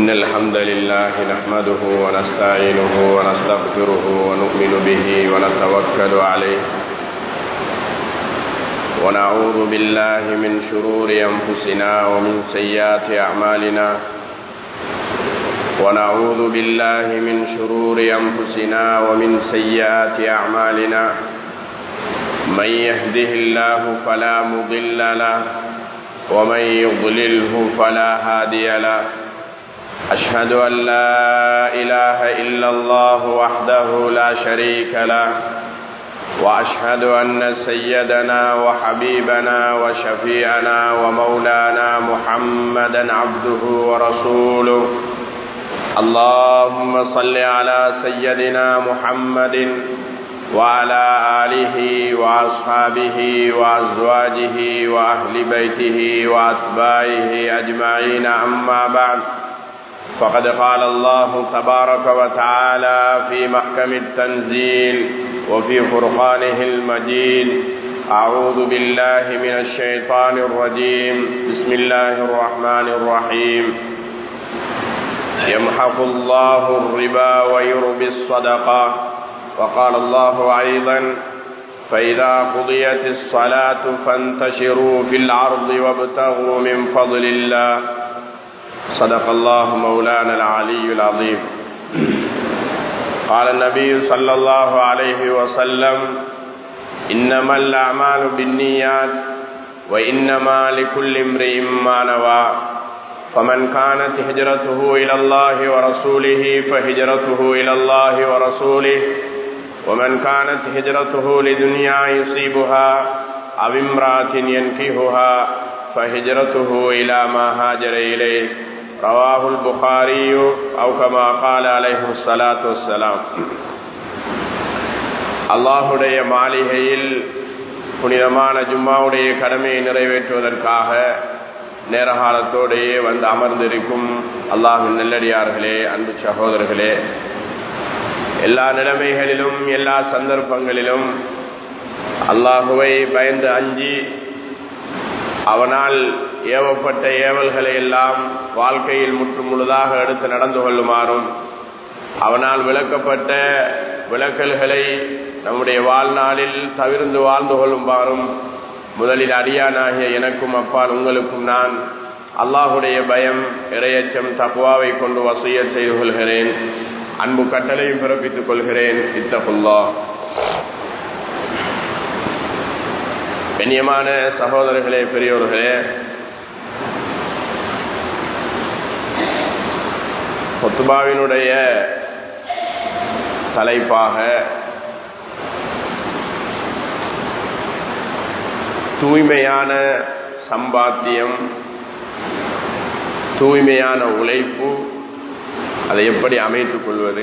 إن الحمد لله نحمده ونستعينه ونستغفره ونؤمن به ونتوكل عليه ونعوذ بالله من شرور أنفسنا ومن سيئات أعمالنا ونعوذ بالله من شرور أنفسنا ومن سيئات أعمالنا من يهده الله فلا مضل له ومن يضلله فلا هادي له أشهد أن لا إله إلا الله وحده لا شريك له وأشهد أن سيدنا وحبيبنا وشفيعنا ومولانا محمدا عبده ورسوله اللهم صل على سيدنا محمد وعلى آله وأصحابه وأزواجه وأهل بيته وأتباعه أجمعين أما بعد فقد قال الله تبارك وتعالى في محكم التنزيل وفي فرقانه المجيد أعوذ بالله من الشيطان الرجيم بسم الله الرحمن الرحيم يمحق الله الربا ويربي الصدقة وقال الله أيضا فإذا قضيت الصلاة فانتشروا في العرض وابتغوا من فضل الله صدق الله مولانا العلي العظيم قال النبي صلى الله عليه وسلم إنما الأعمال بالنيات وإنما لكل امرئ ما نوى فمن كانت هجرته إلى الله ورسوله فهجرته إلى الله ورسوله ومن كانت هجرته لدنيا يصيبها أو امرأة ينكهها فهجرته إلى ما هاجر إليه رواه البخاري أو كما قال عليه الصلاة والسلام அல்லாஹுடைய மாளிகையில் புனிதமான ஜும்மாவுடைய கடமையை நிறைவேற்றுவதற்காக நேரகாலத்தோடையே வந்து அமர்ந்திருக்கும் அல்லாஹின் நெல்லடியார்களே அன்பு சகோதரர்களே எல்லா நிலைமைகளிலும் எல்லா சந்தர்ப்பங்களிலும் அல்லாஹுவை பயந்து அஞ்சி அவனால் ஏவப்பட்ட ஏவல்களை எல்லாம் வாழ்க்கையில் முற்று முழுதாக எடுத்து நடந்து கொள்ளுமாறும் அவனால் விளக்கப்பட்ட விளக்கல்களை நம்முடைய வாழ்நாளில் தவிர்ந்து வாழ்ந்து கொள்ளுமாறும் முதலில் அடியானாகிய எனக்கும் அப்பால் உங்களுக்கும் நான் அல்லாஹுடைய பயம் இரையச்சம் தப்புவாவை கொண்டு வசூய செய்து கொள்கிறேன் அன்பு கட்டளையும் பிறப்பித்துக் கொள்கிறேன் இத்தகுல்லா கண்ணியமான சகோதரர்களே பெரியோர்களே ஒத்துபாவினுடைய தலைப்பாக தூய்மையான சம்பாத்தியம் தூய்மையான உழைப்பு அதை எப்படி அமைத்துக் கொள்வது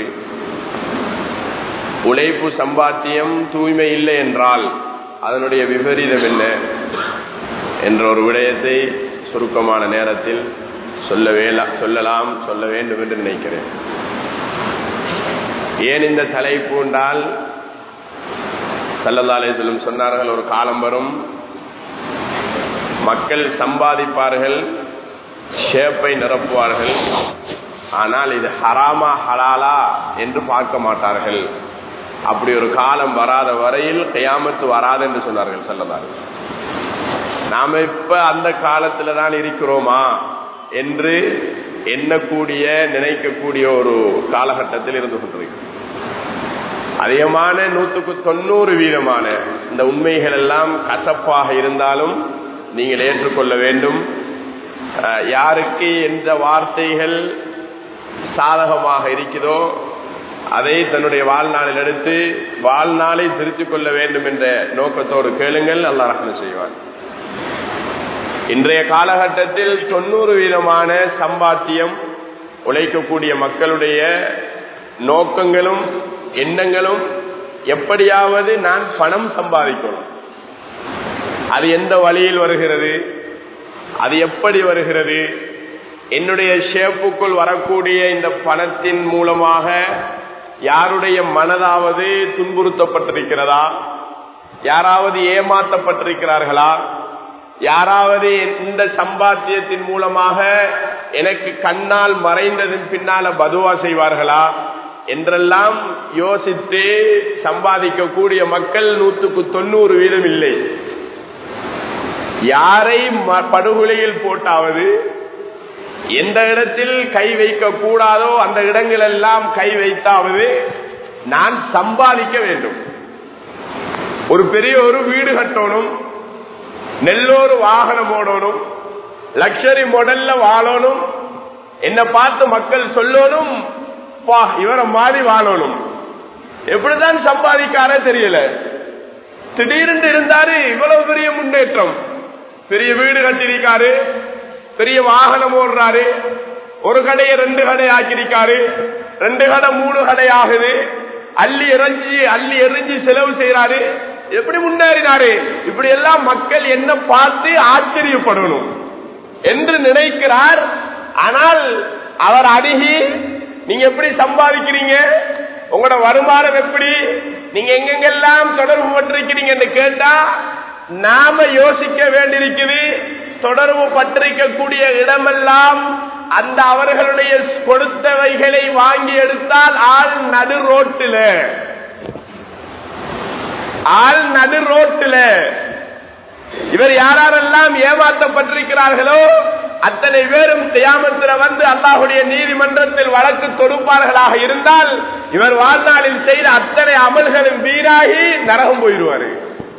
உழைப்பு சம்பாத்தியம் தூய்மை இல்லை என்றால் அதனுடைய விபரீதம் என்ன என்ற ஒரு விடயத்தை சுருக்கமான நேரத்தில் சொல்ல சொல்லலாம் சொல்ல வேண்டும் என்று நினைக்கிறேன் ஏன் இந்த தலைப்பு என்றால் சல்லதாலயத்திலும் சொன்னார்கள் ஒரு காலம் வரும் மக்கள் சம்பாதிப்பார்கள் ஷேப்பை நிரப்புவார்கள் ஆனால் இது ஹராமா ஹலாலா என்று பார்க்க மாட்டார்கள் அப்படி ஒரு காலம் வராத வரையில் கையாமத்து வராது என்று சொன்னார்கள் சொல்லதாரு நாம இப்ப அந்த காலத்துல தான் இருக்கிறோமா என்று எண்ணக்கூடிய நினைக்கக்கூடிய ஒரு காலகட்டத்தில் இருந்து கொண்டிருக்கிறோம் அதிகமான நூற்றுக்கு தொண்ணூறு வீதமான இந்த உண்மைகள் எல்லாம் கசப்பாக இருந்தாலும் நீங்கள் ஏற்றுக்கொள்ள வேண்டும் யாருக்கு எந்த வார்த்தைகள் சாதகமாக இருக்குதோ அதை தன்னுடைய வாழ்நாளில் எடுத்து வாழ்நாளை திருத்திக் கொள்ள வேண்டும் என்ற நோக்கத்தோடு கேளுங்கள் அல்லா ரஹ்மன் செய்வார் இன்றைய காலகட்டத்தில் தொண்ணூறு வீதமான சம்பாத்தியம் உழைக்கக்கூடிய மக்களுடைய நோக்கங்களும் எண்ணங்களும் எப்படியாவது நான் பணம் சம்பாதிக்கணும் அது எந்த வழியில் வருகிறது அது எப்படி வருகிறது என்னுடைய ஷேப்புக்குள் வரக்கூடிய இந்த பணத்தின் மூலமாக யாருடைய மனதாவது துன்புறுத்தப்பட்டிருக்கிறதா யாராவது ஏமாற்றப்பட்டிருக்கிறார்களா யாராவது இந்த சம்பாத்தியத்தின் மூலமாக எனக்கு கண்ணால் மறைந்ததன் பின்னால பதுவா செய்வார்களா என்றெல்லாம் யோசித்து சம்பாதிக்கக்கூடிய மக்கள் நூற்றுக்கு தொண்ணூறு வீதம் இல்லை யாரை படுகொலையில் போட்டாவது எந்த இடத்தில் கை வைக்க கூடாதோ அந்த இடங்கள் எல்லாம் கை வைத்தாவது நான் சம்பாதிக்க வேண்டும் ஒரு பெரிய ஒரு வீடு கட்டணும் நெல்லோரு வாகனம் ஓடணும் லக்ஷரி மாடல்ல வாழணும் என்ன பார்த்து மக்கள் சொல்லணும் இவரை மாதிரி வாழணும் எப்படிதான் சம்பாதிக்காரே தெரியல திடீர்னு இருந்தாரு இவ்வளவு பெரிய முன்னேற்றம் பெரிய வீடு கட்டிருக்காரு பெரிய வாகனம் ஓடுறாரு ஒரு கடையை ரெண்டு கடை ஆக்கியிருக்காரு ரெண்டு கடை மூணு கடை ஆகுது அள்ளி எறிஞ்சி அள்ளி எறிஞ்சி செலவு செய்யறாரு எப்படி முன்னேறினாரு இப்படி எல்லாம் மக்கள் என்ன பார்த்து ஆச்சரியப்படணும் என்று நினைக்கிறார் ஆனால் அவர் அணுகி நீங்க எப்படி சம்பாதிக்கிறீங்க உங்களோட வருமானம் எப்படி நீங்க எங்கெங்கெல்லாம் தொடர்பு பட்டிருக்கிறீங்க என்று கேட்டா நாம யோசிக்க வேண்டியிருக்குது தொடர்பு பட்டிருக்கக்கூடிய இடமெல்லாம் அந்த அவர்களுடைய கொடுத்தவைகளை வாங்கி எடுத்தால் ஆள் நடு ரோட்டில் ஆள் நடு ரோட்டில் இவர் யாரெல்லாம் ஏமாற்றப்பட்டிருக்கிறார்களோ அத்தனை பேரும் தியாமத்திர வந்து அல்லாஹுடைய நீதிமன்றத்தில் வழக்கு தொடுப்பார்களாக இருந்தால் இவர் வாழ்நாளில் செய்த அத்தனை அமல்களும் வீணாகி நரகம் போயிடுவாரு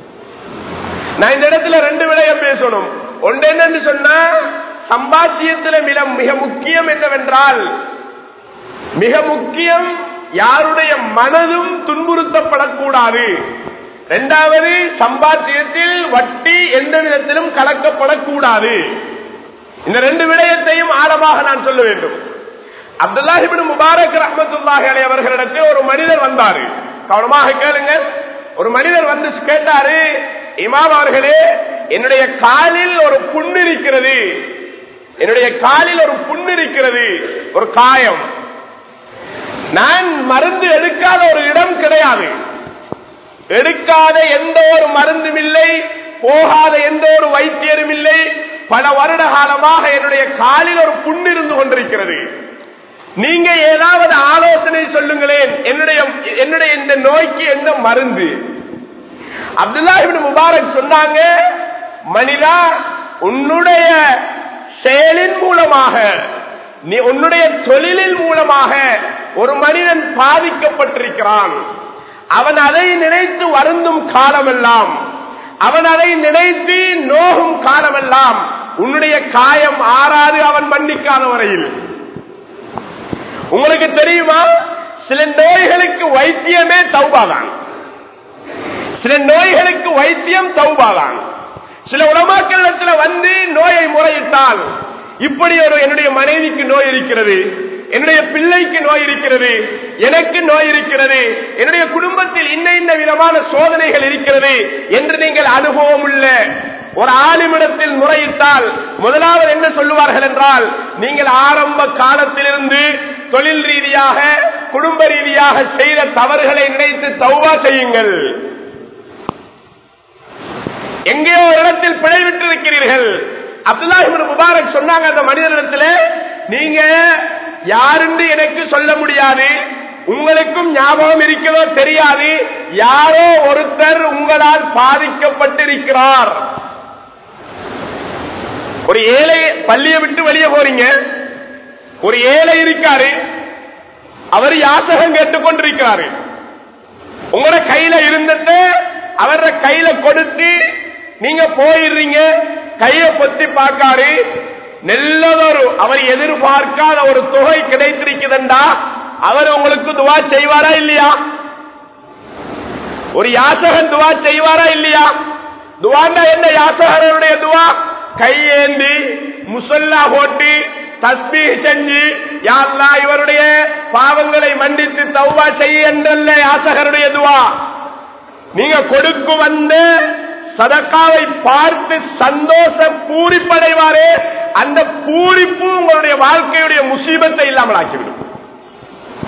நான் இந்த இடத்துல ரெண்டு விடயம் பேசணும் ஒன்று என்னன்னு சொன்னா சம்பாத்தியத்தில் மிக மிக முக்கியம் என்னவென்றால் மிக முக்கியம் யாருடைய மனதும் துன்புறுத்தப்படக்கூடாது இரண்டாவது சம்பாத்தியத்தில் வட்டி எந்த விதத்திலும் கலக்கப்படக்கூடாது இந்த ரெண்டு விடயத்தையும் ஆழமாக நான் சொல்ல வேண்டும் அப்துல்லாஹிபின் முபாரக் ரஹமத்துல்லாஹி அலை அவர்களிடத்தில் ஒரு மனிதர் வந்தாரு கவனமாக கேளுங்க ஒரு மனிதர் வந்து கேட்டாரு இமாம் அவர்களே என்னுடைய காலில் ஒரு புண்ணு இருக்கிறது என்னுடைய காலில் ஒரு புண்ணு இருக்கிறது ஒரு காயம் நான் மருந்து எடுக்காத ஒரு இடம் கிடையாது எடுக்காத எந்த ஒரு மருந்தும் இல்லை போகாத எந்த ஒரு வைத்தியரும் இல்லை பல வருட காலமாக என்னுடைய காலில் ஒரு புண்ணு இருந்து கொண்டிருக்கிறது நீங்க ஏதாவது ஆலோசனை சொல்லுங்களேன் என்னுடைய என்னுடைய இந்த நோய்க்கு என்ன மருந்து அப்துல்லாஹிபின் முபாரக் சொன்னாங்க மனிதா உன்னுடைய செயலின் மூலமாக நீ உன்னுடைய தொழிலின் மூலமாக ஒரு மனிதன் பாதிக்கப்பட்டிருக்கிறான் அவன் அதை நினைத்து வருந்தும் காலமெல்லாம் அவன் அதை நினைத்து நோகும் காலமெல்லாம் உன்னுடைய காயம் ஆறாது அவன் மன்னிக்காத வரையில் உங்களுக்கு தெரியுமா சில நோய்களுக்கு வைத்தியமே தௌபாதான் சில நோய்களுக்கு வைத்தியம் தௌபாதான் சில உலமாக்களிடத்துல வந்து நோயை முறையிட்டால் இப்படி ஒரு என்னுடைய மனைவிக்கு நோய் இருக்கிறது என்னுடைய பிள்ளைக்கு நோய் இருக்கிறது எனக்கு நோய் இருக்கிறது என்னுடைய குடும்பத்தில் இன்ன இன்ன விதமான சோதனைகள் இருக்கிறது என்று நீங்கள் அனுபவம் உள்ள ஒரு ஆலிமிடத்தில் முறையிட்டால் முதலாவது என்ன சொல்லுவார்கள் என்றால் நீங்கள் ஆரம்ப காலத்திலிருந்து தொழில் ரீதியாக குடும்ப ரீதியாக செய்த தவறுகளை நினைத்து தௌவா செய்யுங்கள் எங்கேயோ ஒரு இடத்தில் பிழை விட்டிருக்கிறீர்கள் அப்துல்லாஹிபின் முபாரக் சொன்னாங்க அந்த மனிதனிடத்தில் நீங்க யாருன்னு எனக்கு சொல்ல முடியாது உங்களுக்கும் ஞாபகம் இருக்கிறதோ தெரியாது யாரோ ஒருத்தர் உங்களால் பாதிக்கப்பட்டிருக்கிறார் ஒரு ஏழை பள்ளியை விட்டு வெளியே போறீங்க ஒரு ஏழை இருக்காரு அவர் யாசகம் கேட்டுக்கொண்டிருக்கிறாரு உங்களோட கையில இருந்தது அவர கையில கொடுத்து நீங்க போயிடுறீங்க கைய பொத்தி பார்க்காரு நல்லதொரு அவர் எதிர்பார்க்காத ஒரு தொகை கிடைத்திருக்குதுண்டா அவர் உங்களுக்கு துவா செய்வாரா இல்லையா ஒரு யாசகன் துவா செய்வாரா இல்லையா துவாண்டா என்ன யாசகருடைய துவா கையேந்தி முசல்லா போட்டு தஸ்பீ செஞ்சு யாருலா இவருடைய பாவங்களை மன்னித்து தௌபா செய்ய என்றல்ல யாசகருடைய துவா நீங்க கொடுக்கு வந்த சதக்காவை பார்த்து சந்தோஷம் பூரிப்படைவாரே அந்த பூரிப்பு உங்களுடைய வாழ்க்கையுடைய முசீபத்தை இல்லாமல் ஆக்கிவிடும்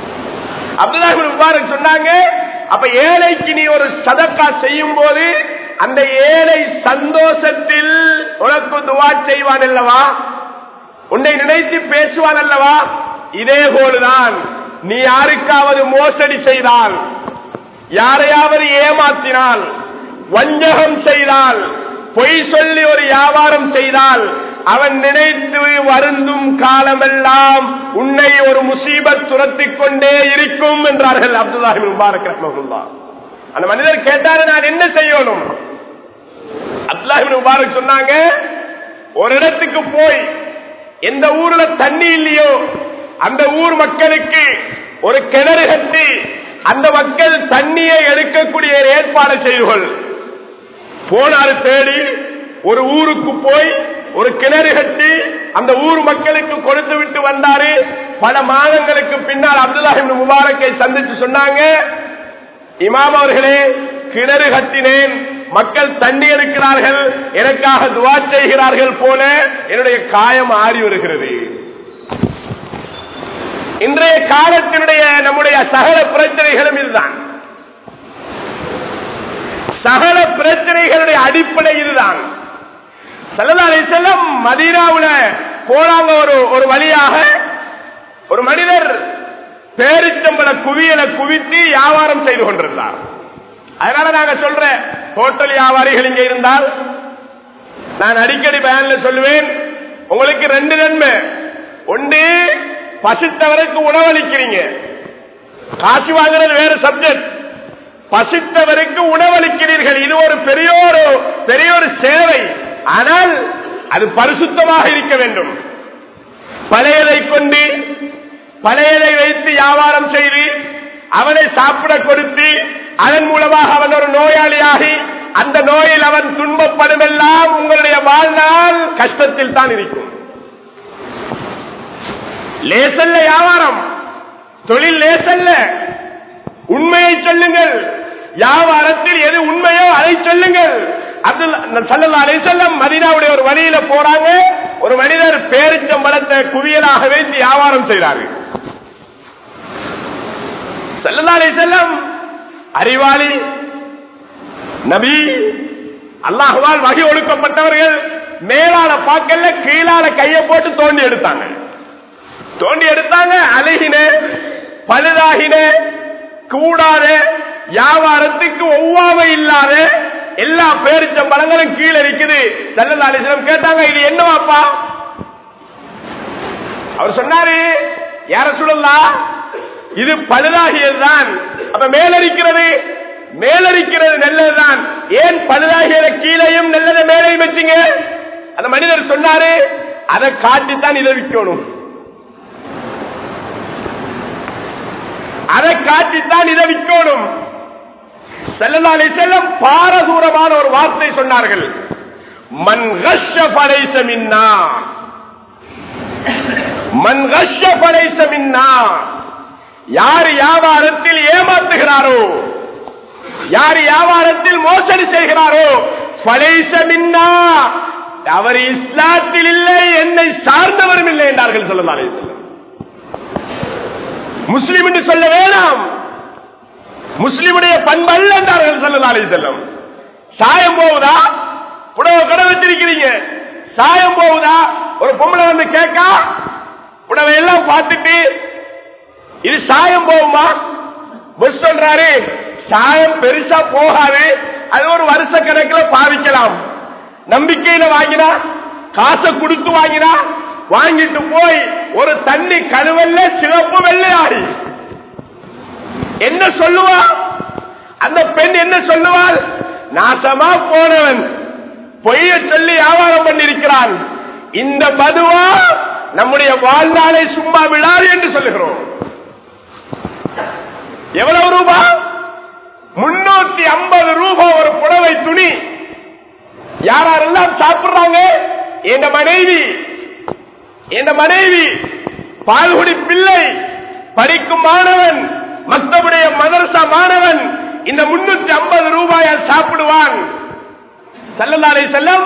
அப்துல்லாஹிபின் முபாரக் சொன்னாங்க அப்ப ஏழைக்கு நீ ஒரு சதக்கா செய்யும் போது அந்த ஏழை சந்தோஷத்தில் உனக்கு துவா செய்வான் அல்லவா உன்னை நினைத்து பேசுவான் அல்லவா இதே போலுதான் நீ யாருக்காவது மோசடி செய்தால் யாரையாவது ஏமாத்தினால் வஞ்சகம் செய்தால் பொய் சொல்லி ஒரு வியாபாரம் செய்தால் அவன் நினைத்து வருந்தும் காலமெல்லாம் உன்னை ஒரு முசீபத் துரத்திக் கொண்டே இருக்கும் என்றார்கள் அப்துல்லாஹி முபாரக் ரஹ்மஹுல்லா அந்த மனிதர் கேட்டாரு நான் என்ன செய்யணும் அப்துல்லாஹி முபாரக் சொன்னாங்க ஒரு இடத்துக்கு போய் எந்த ஊர்ல தண்ணி இல்லையோ அந்த ஊர் மக்களுக்கு ஒரு கிணறு கட்டி அந்த மக்கள் தண்ணியை எடுக்கக்கூடிய ஒரு ஏற்பாடு செய்துகொள் போனாரு தேடி ஒரு ஊருக்கு போய் ஒரு கிணறு கட்டி அந்த ஊர் மக்களுக்கு கொடுத்து விட்டு வந்தாரு பல மாதங்களுக்கு பின்னால் அப்துல்லாஹிம் முபாரக்கை சந்திச்சு சொன்னாங்க இமாம் அவர்களே கிணறு கட்டினேன் மக்கள் தண்ணி எடுக்கிறார்கள் எனக்காக துவா செய்கிறார்கள் போல என்னுடைய காயம் ஆறி வருகிறது இன்றைய காலத்தினுடைய நம்முடைய சகல பிரச்சனைகளும் இதுதான் சகல பிரச்சனைகளுடைய அடிப்படை இதுதான் சல்லதாரை செல்லம் மதீனாவுல போனாங்க ஒரு ஒரு வழியாக ஒரு மனிதர் பேரிச்சம்பள குவியலை குவித்து வியாபாரம் செய்து கொண்டிருந்தார் அதனால நாங்க சொல்ற ஹோட்டல் வியாபாரிகள் இங்க இருந்தால் நான் அடிக்கடி பயன்ல சொல்லுவேன் உங்களுக்கு ரெண்டு நன்மை ஒன்று பசித்தவருக்கு உணவளிக்கிறீங்க காசு வாங்குறது வேற சப்ஜெக்ட் பசித்தவருக்கு உணவளிக்கிறீர்கள் இது ஒரு பெரிய ஒரு பெரிய ஒரு சேவை ஆனால் அது பரிசுத்தமாக இருக்க வேண்டும் பழையதை கொண்டு பழையதை வைத்து வியாபாரம் செய்து அவனை சாப்பிட கொடுத்து அதன் மூலமாக அவன் ஒரு நோயாளியாகி அந்த நோயில் அவன் துன்பப்படும் எல்லாம் உங்களுடைய வாழ்நாள் கஷ்டத்தில் தான் இருக்கும் லேசல்ல வியாபாரம் தொழில் லேசல்ல உண்மையை சொல்லுங்கள் வியாபாரத்தில் எது உண்மையோ அதை சொல்லுங்கள் அப்துல் சல்லா அலிசல்லம் மதினாவுடைய ஒரு வழியில போறாங்க ஒரு மனிதர் பேரிச்சம்பளத்தை குவியலாக வைத்து வியாபாரம் செய்கிறாரு சல்லா அலிசல்லம் அறிவாளி நபி அல்லாஹுவால் வகை ஒடுக்கப்பட்டவர்கள் மேலால பார்க்கல கீழால கையை போட்டு தோண்டி எடுத்தாங்க தோண்டி எடுத்தாங்க அழகின பழுதாகின கூடாத வியாபாரத்துக்கு ஒவ்வாமை இல்லாத எல்லா பேரிச்ச பழங்களும் கீழே இருக்குது செல்லதாலிசனம் கேட்டாங்க இது என்னவாப்பா அவர் சொன்னாரு யார சொல்லலாம் இது பழுதாகியதுதான் அப்ப மேலரிக்கிறது மேலரிக்கிறது நல்லதுதான் ஏன் பழுதாகியத கீழையும் நல்லதை மேலையும் வச்சுங்க அந்த மனிதர் சொன்னாரு அதை காட்டித்தான் இதை விற்கணும் அதை காட்டித்தான் இதை விற்கணும் செல்லலாலை செல்லம் பாரதூரமான ஒரு வார்த்தை சொன்னார்கள் மண் கஷ படைசமின்னா மண் கஷ படைசமின்னா யார் வியாபாரத்தில் ஏமாத்துகிறாரோ யார் வியாபாரத்தில் மோசடி செய்கிறாரோ படைசமின்னா அவர் இஸ்லாத்தில் இல்லை என்னை சார்ந்தவரும் இல்லை என்றார்கள் சொல்லலாலே செல்லம் முஸ்லிம் என்று சொல்ல வேணாம் முஸ்லிமுடைய பண்பு அல்ல என்றார்கள் சொல்லலாலே செல்லம் சாயம் போகுதா புடவை கடை வச்சிருக்கிறீங்க சாயம் போகுதா ஒரு பொம்பளை வந்து கேட்கா புடவை எல்லாம் பார்த்துட்டு இது சாயம் போகுமா புஷ் சொல்றாரு சாயம் பெருசா போகாது அது ஒரு வருஷ கணக்கில் பாவிக்கலாம் நம்பிக்கையில வாங்கினா காசை கொடுத்து வாங்கினா வாங்கிட்டு போய் ஒரு தண்ணி கழுவல்ல சிவப்பு வெள்ளையாடி என்ன சொல்லுவா அந்த பெண் என்ன சொல்லுவாள் நாசமா போனவன் பொய்ய சொல்லி வியாபாரம் பண்ணிருக்கிறான் இந்த மதுவா நம்முடைய வாழ்நாளை சும்மா விழாது என்று சொல்லுகிறோம் எவ்வளவு ரூபா முன்னூத்தி ஐம்பது ரூபாய் ஒரு புடவை துணி யாரெல்லாம் சாப்பிடுறாங்க என் மனைவி என் மனைவி பால்குடி பிள்ளை படிக்கும் மாணவன் மத்தபுடைய மதரசா மாணவன் இந்த முன்னூத்தி ஐம்பது ரூபாயால் சாப்பிடுவான் செல்லலாரை செல்லம்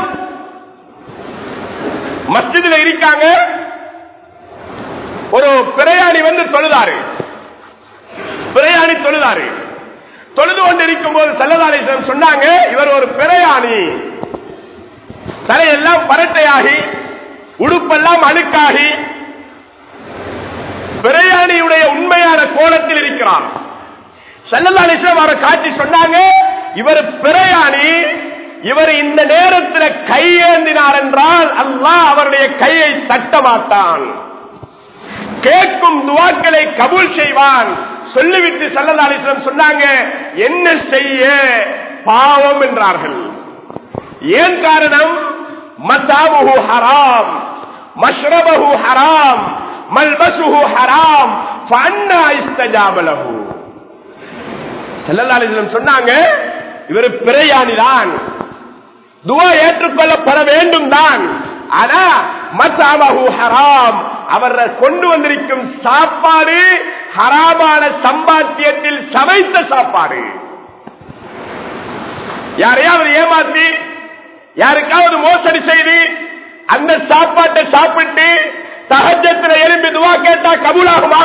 மஸ்ஜிதில் இருக்காங்க ஒரு பிரயாணி வந்து தொழுதாரு பிரயாணி தொழுதாரு தொழுது கொண்டிருக்கும் போது செல்லதாலேஸ்வரம் சொன்னாங்க இவர் ஒரு பிரயாணி தலையெல்லாம் பரட்டையாகி உடுப்பெல்லாம் அழுக்காகி பிரயாணியுடைய உண்மையான கோலத்தில் இருக்கிறார் செல்லதாலேஸ்வரம் அவரை காட்சி சொன்னாங்க இவர் பிரயாணி இவர் இந்த நேரத்தில் கையேந்தினார் என்றால் அல்லாஹ் அவருடைய கையை தட்ட மாட்டான் கேட்கும் துவாக்களை கபூல் செய்வான் சொல்லிவிட்டு செல்லதாலேஸ்வரம் சொன்னாங்க என்ன செய்ய பாவம் என்றார்கள் ஏன் காரணம் மசாபுஹு ஹராம் மஷ்ரபஹு ஹராம் மல்பசுஹு ஹராம் ஃபன்னா இஸ்தஜாபலஹு செல்லல்லாலிசலம் சொன்னாங்க இவர் பிரயாணிதான் துவா ஏற்றுக்கொள்ளப்பட வேண்டும் தான் ஆனா மசாபஹு ஹராம் அவர் கொண்டு வந்திருக்கும் சாப்பாடு ஹராமான சம்பாத்தியத்தில் சமைத்த சாப்பாடு யாரையாவது ஏமாத்தி யாருக்காவது மோசடி செய்து அந்த சாப்பாட்டை சாப்பிட்டு தகஜத்தில் எழுப்பி துவா கேட்டா கபூலாகுமா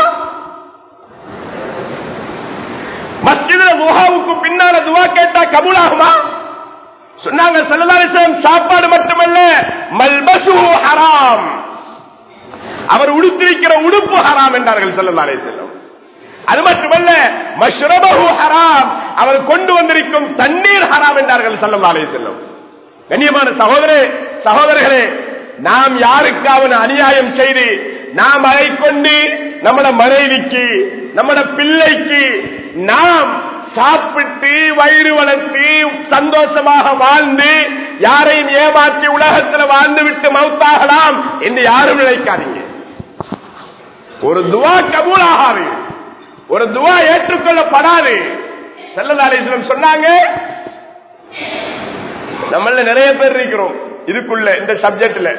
மஸ்ஜிதுல துஹாவுக்கு பின்னால துவா கேட்டா கபூலாகுமா சொன்னாங்க செல்லதாரிசம் சாப்பாடு மட்டுமல்ல மல்பசு ஹராம் அவர் உடுத்திருக்கிற உடுப்பு ஹராம் என்றார்கள் செல்லதாரே செல்லும் அது மட்டுமல்ல மஷ்ரபஹு ஹராம் அவர் கொண்டு வந்திருக்கும் தண்ணீர் ஹராம் என்றார்கள் செல்லதாரே செல்லும் கண்ணியமான சகோதரே சகோதரர்களே நாம் யாருக்காவது அநியாயம் செய்து நாம் அதை கொண்டு நம்மட மனைவிக்கு நம்மட பிள்ளைக்கு நாம் சாப்பிட்டு வயிறு வளர்த்து சந்தோஷமாக வாழ்ந்து யாரையும் ஏமாற்றி உலகத்தில் வாழ்ந்து விட்டு மவுத்தாகலாம் என்று யாரும் நினைக்காதீங்க ஒரு துவா கபூல் ஆகாது ஒரு துவா ஏற்றுக்கொள்ளப்படாது செல்லதாரீஸ்வரம் சொன்னாங்க நம்மள நிறைய பேர் இருக்கிறோம் இதுக்குள்ள இந்த சப்ஜெக்ட்ல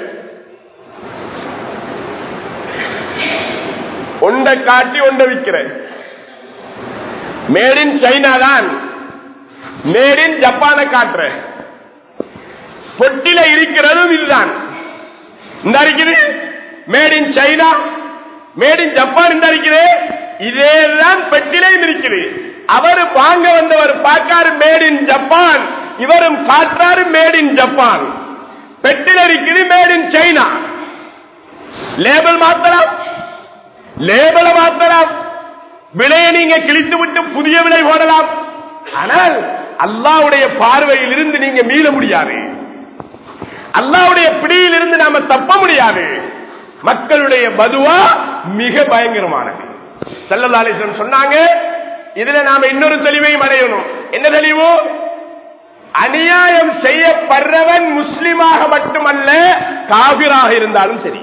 ஒன்றை காட்டி ஒன்றை விற்கிறேன் மேட் இன் சைனா தான் மேட் இன் ஜப்பானை காட்டுறேன் பொட்டில இருக்கிறதும் இதுதான் இந்த இருக்குது made in China made in Japan இந்த இருக்குது இதேதான் பெட்டிலையும் இருக்குது அவர் வாங்க வந்தவர் பார்க்காரு மேட் இன் ஜப்பான் இவரும் காற்றாரு மேட் இன் ஜப்பான் பெட்டில இருக்குது மேட் இன் சைனா லேபிள் மாத்தலாம் லேபிளை மாத்தலாம் விலையை நீங்க கிழித்து விட்டு புதிய விலை போடலாம் ஆனால் அல்லாவுடைய பார்வையில் இருந்து நீங்க மீள முடியாது அல்லாவுடைய பிடியில் இருந்து நாம தப்ப முடியாது மக்களுடைய பதுவா மிக பயங்கரமானது செல்லதாலேஸ்வரன் சொன்னாங்க இதுல நாம இன்னொரு தெளிவையும் அடையணும் என்ன தெளிவு அநியாயம் செய்யப்படுறவன் முஸ்லிமாக மட்டுமல்ல காபிராக இருந்தாலும் சரி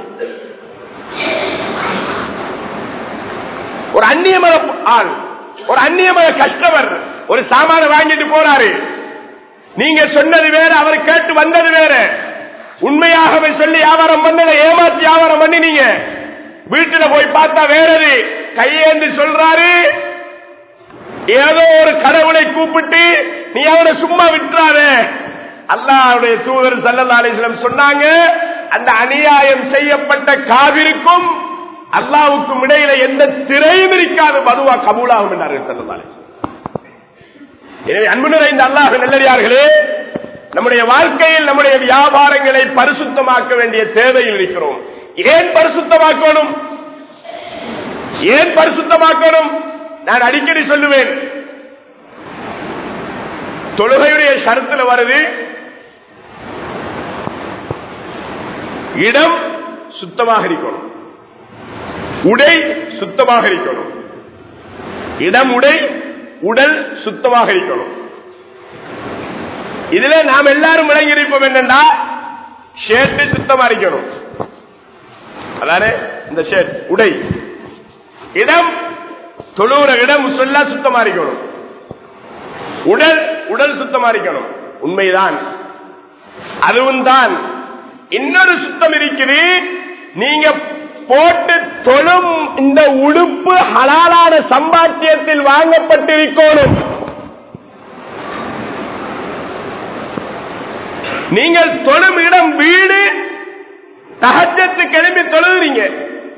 ஒரு அந்நிய மத ஆள் ஒரு அந்நிய மத கஸ்டமர் ஒரு சாமான வாங்கிட்டு போறாரு நீங்க சொன்னது வேற அவர் கேட்டு வந்தது வேற உண்மையாகவே சொல்லி வியாபாரம் பண்ணதை ஏமாத்தி வியாபாரம் பண்ணி நீங்க வீட்டுல போய் பார்த்தா வேறது கையேந்து சொல்றாரு ஏதோ ஒரு கடவுளை கூப்பிட்டு நீ அவனை சும்மா விட்டுறாத அல்லாவுடைய தூதர் சல்லல்லாஹு சொன்னாங்க அந்த அநியாயம் செய்யப்பட்ட காவிருக்கும் அல்லாவுக்கும் இடையில எந்த திரையும் இருக்காது மதுவா கபூலாகும் என்றார்கள் சல்லல்லாஹு எனவே அன்பு நிறைந்த அல்லாஹ் நல்லடியார்களே நம்முடைய வாழ்க்கையில் நம்முடைய வியாபாரங்களை பரிசுத்தமாக்க வேண்டிய தேவையில் இருக்கிறோம் ஏன் பரிசுத்தமாக்கணும் ஏன் பரிசுத்தமாக்கணும் நான் அடிக்கடி சொல்லுவேன் தொழுகையுடைய ஷரத்தில் வருது இடம் சுத்தமாக இருக்கணும் உடை சுத்தமாக இருக்கணும் இடம் உடை உடல் சுத்தமாக இருக்கணும் இதுல நாம் எல்லாரும் விளங்கி இருப்போம் என்னன்னா ஷர்ட் சுத்தமா இருக்கணும் அதானே இந்த ஷர்ட் உடை இடம் தொழுகிற இடம் சொல்ல சுத்தமா இருக்கணும் உடல் உடல் சுத்தமா இருக்கணும் உண்மைதான் அதுவும் தான் இன்னொரு சுத்தம் இருக்குது நீங்க போட்டு தொழும் இந்த உடுப்பு ஹலாலான சம்பாத்தியத்தில் வாங்கப்பட்டிருக்கணும் நீங்கள் தொழும் இடம் வீடு தகஜத்து கிளம்பி தொழுகிறீங்க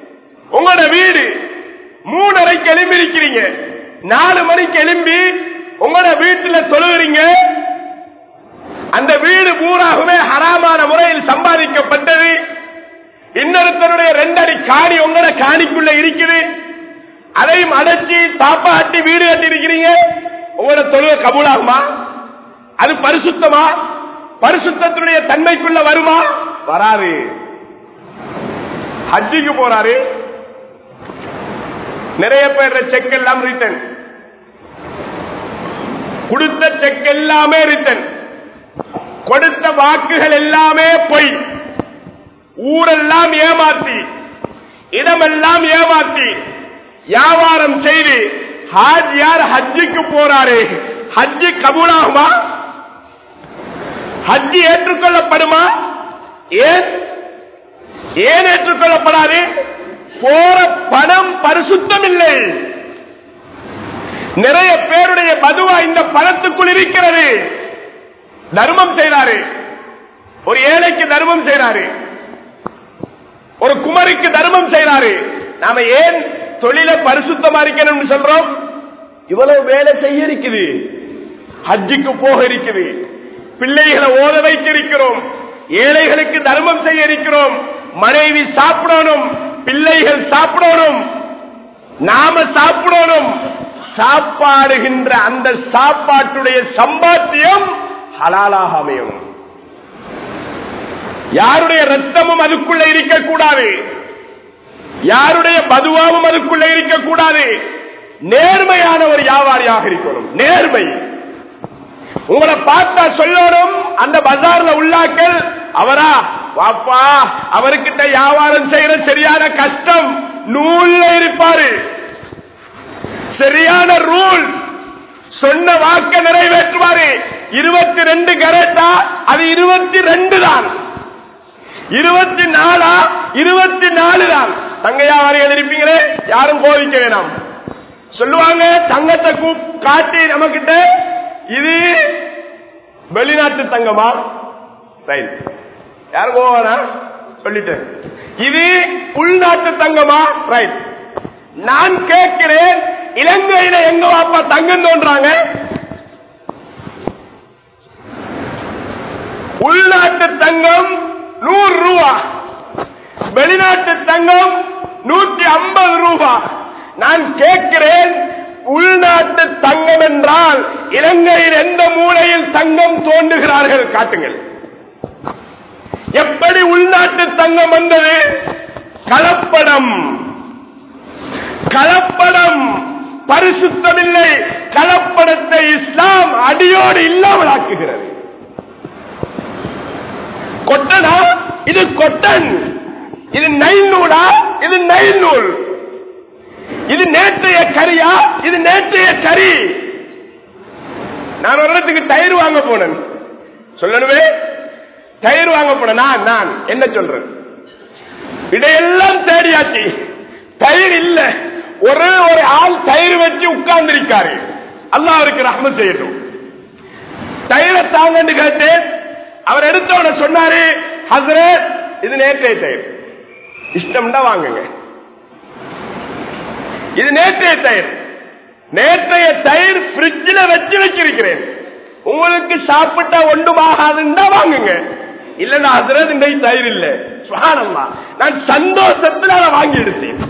உங்களோட வீடு மூணரை கிளம்பி இருக்கிறீங்க நாலு மணிக்கு எழும்பி உங்களோட வீட்டுல தொழுகிறீங்க அந்த வீடு பூராகவே ஹராமான முறையில் சம்பாதிக்கப்பட்டது இன்னொருத்தருடைய ரெண்டடி காணி உங்களோட காணிக்குள்ள இருக்குது அதையும் அடைச்சி தாப்பா அட்டி வீடு கட்டி இருக்கிறீங்க உங்களோட தொழுகை கபூலாகுமா அது பரிசுத்தமா பரிசுத்தத்தினுடைய தன்மைக்குள்ள வருமா வராது ஹஜ்ஜிக்கு போறாரு நிறைய பேர் செக் எல்லாம் ரிட்டன் கொடுத்த செக் எல்லாமே ரிட்டன் கொடுத்த வாக்குகள் எல்லாமே பொய் ஊரெல்லாம் ஏமாத்தி இடமெல்லாம் ஏமாத்தி வியாபாரம் செய்து ஹாஜ் யார் ஹஜ்ஜுக்கு போறாரு ஹஜ்ஜு கபூலாகுமா ஹஜ்ஜி ஏற்றுக்கொள்ளப்படுமா ஏன் ஏன் ஏற்றுக்கொள்ளப்படாது போற பணம் பரிசுத்தம் இல்லை நிறைய பேருடைய மதுவா இந்த பணத்துக்குள் இருக்கிறது தர்மம் செய்தாரு ஒரு ஏழைக்கு தர்மம் செய்தாரு ஒரு குமரிக்கு தர்மம் செய்தாரு நாம ஏன் தொழில பரிசுத்தமா இருக்கணும்னு சொல்றோம் இவ்வளவு வேலை செய்ய இருக்குது ஹஜ்ஜுக்கு போக இருக்குது பிள்ளைகளை ஓத வைக்க இருக்கிறோம் ஏழைகளுக்கு தர்மம் செய்ய இருக்கிறோம் மனைவி சாப்பிடணும் பிள்ளைகள் சாப்பிடணும் நாம சாப்பிடணும் சாப்பாடுகின்ற அந்த சாப்பாட்டுடைய சம்பாத்தியம் ஹலாலாக அமையும் யாருடைய ரத்தமும் அதுக்குள்ள இருக்கக்கூடாது யாருடைய பதுவாவும் அதுக்குள்ள இருக்கக்கூடாது நேர்மையான ஒரு வியாபாரியாக இருக்கணும் நேர்மை உங்களை பார்த்தா சொல்லணும் அந்த பஜார்ல உள்ளாக்கள் அவரா வாப்பா அவர்கிட்ட வியாபாரம் செய்யற சரியான கஷ்டம் நூல்ல இருப்பாரு சரியான ரூல் சொன்ன வாக்க நிறைவேற்றுவாரு இருபத்தி ரெண்டு கரெக்டா அது இருபத்தி ரெண்டு தான் இருபத்தி நாலா இருபத்தி நாலு தான் தங்கையாவாரிகள் இருப்பீங்களே யாரும் கோவிக்க வேணாம் சொல்லுவாங்க தங்கத்தை கூப் காட்டி நம்ம கிட்ட இது வெளிநாட்டு தங்கமா ரைட் யாரும் போவானா சொல்லிட்டேன் இது உள்நாட்டு தங்கமா ரைட் நான் கேட்கிறேன் இலங்கையில எங்க வாப்பா தங்கம் தோன்றாங்க உள்நாட்டு தங்கம் நூறு ரூபா வெளிநாட்டு தங்கம் நூத்தி ஐம்பது ரூபா நான் கேட்கிறேன் உள்நாட்டு தங்கம் என்றால் இலங்கையில் எந்த மூலையில் தங்கம் தோன்றுகிறார்கள் காட்டுங்கள் எப்படி உள்நாட்டு தங்கம் வந்தது கலப்படம் கலப்படம் பரிசுத்தமில்லை கலப்படத்தை இஸ்லாம் அடியோடு இல்லாமல் ஆக்குகிறது கொட்டனா இது கொட்டன் இது நைல் நூலா இது நைல் நூல் இது நேற்றைய கரியா இது நேற்றைய கறி நான் ஒரு இடத்துக்கு தயிர் வாங்க போனேன் சொல்லணுமே தயிர் வாங்க போனேன் நான் நான் என்ன சொல்றேன் இதையெல்லாம் தேடியாச்சு தயிர் இல்ல ஒரே ஒரு ஆள் தயிர் வச்சு உட்கார்ந்து இருக்காரு அல்லா அவருக்கு ரஹ்மத் செய்யட்டும் தயிரை தாங்கன்னு கேட்டேன் அவர் எடுத்தவன சொன்னாரு ஹசரத் இது நேற்றைய தயிர் இஷ்டம்னா வாங்குங்க இது நேற்றைய தயிர் நேற்றைய தயிர் பிரிட்ஜில் வச்சு வச்சிருக்கிறேன் உங்களுக்கு சாப்பிட்டா ஒன்றுமாகாதுன்னா வாங்குங்க இல்லன்னா ஹசரத் இந்த தயிர் இல்ல சுகானம்மா நான் சந்தோஷத்துல அதை வாங்கி எடுத்தேன்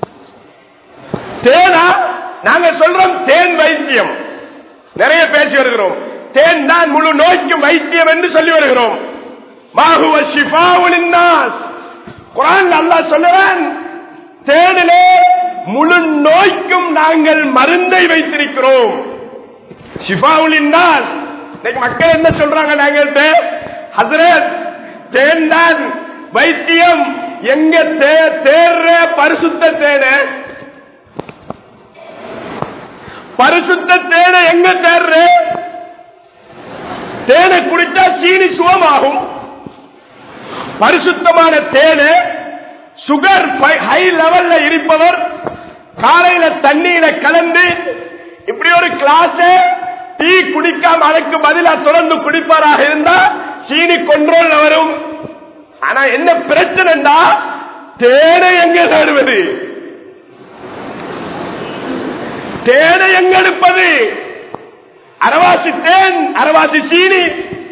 தேனா நாங்க சொல்றோம் தேன் வைத்தியம் நிறைய பேசி வருகிறோம் தேன் தான் முழு நோய்க்கும் வைத்தியம் என்று சொல்லி வருகிறோம் மாகுவ ஷிஃபாவுலின் நாஸ் குரான் அல்லாஹ் சொல்லுவான் தேனிலே முழு நோய்க்கும் நாங்கள் மருந்தை வைத்திருக்கிறோம் ஷிஃபாவுலின் நாஸ் இன்னைக்கு மக்கள் என்ன சொல்றாங்க நாங்கள் ஹசரத் தேன் தான் வைத்தியம் எங்க தே- தேர்ற பரிசுத்த தேனை பரிசுத்த தேனை எங்க தேர்ற தேனை குடித்தா சீனி சுகமாகும் பரிசுத்தமான தேனை சுகர் ஹை லெவல்ல இருப்பவர் காலையில தண்ணியில கலந்து இப்படி ஒரு கிளாஸ் டீ குடிக்காம அதுக்கு பதிலா தொடர்ந்து குடிப்பாராக இருந்தா சீனி கொண்ட்ரோல் வரும் ஆனா என்ன பிரச்சனைடா தேனை எங்க தேடுவது தேனை எங்க எடுப்பது அரவாசி தேன் அரவாசி சீனி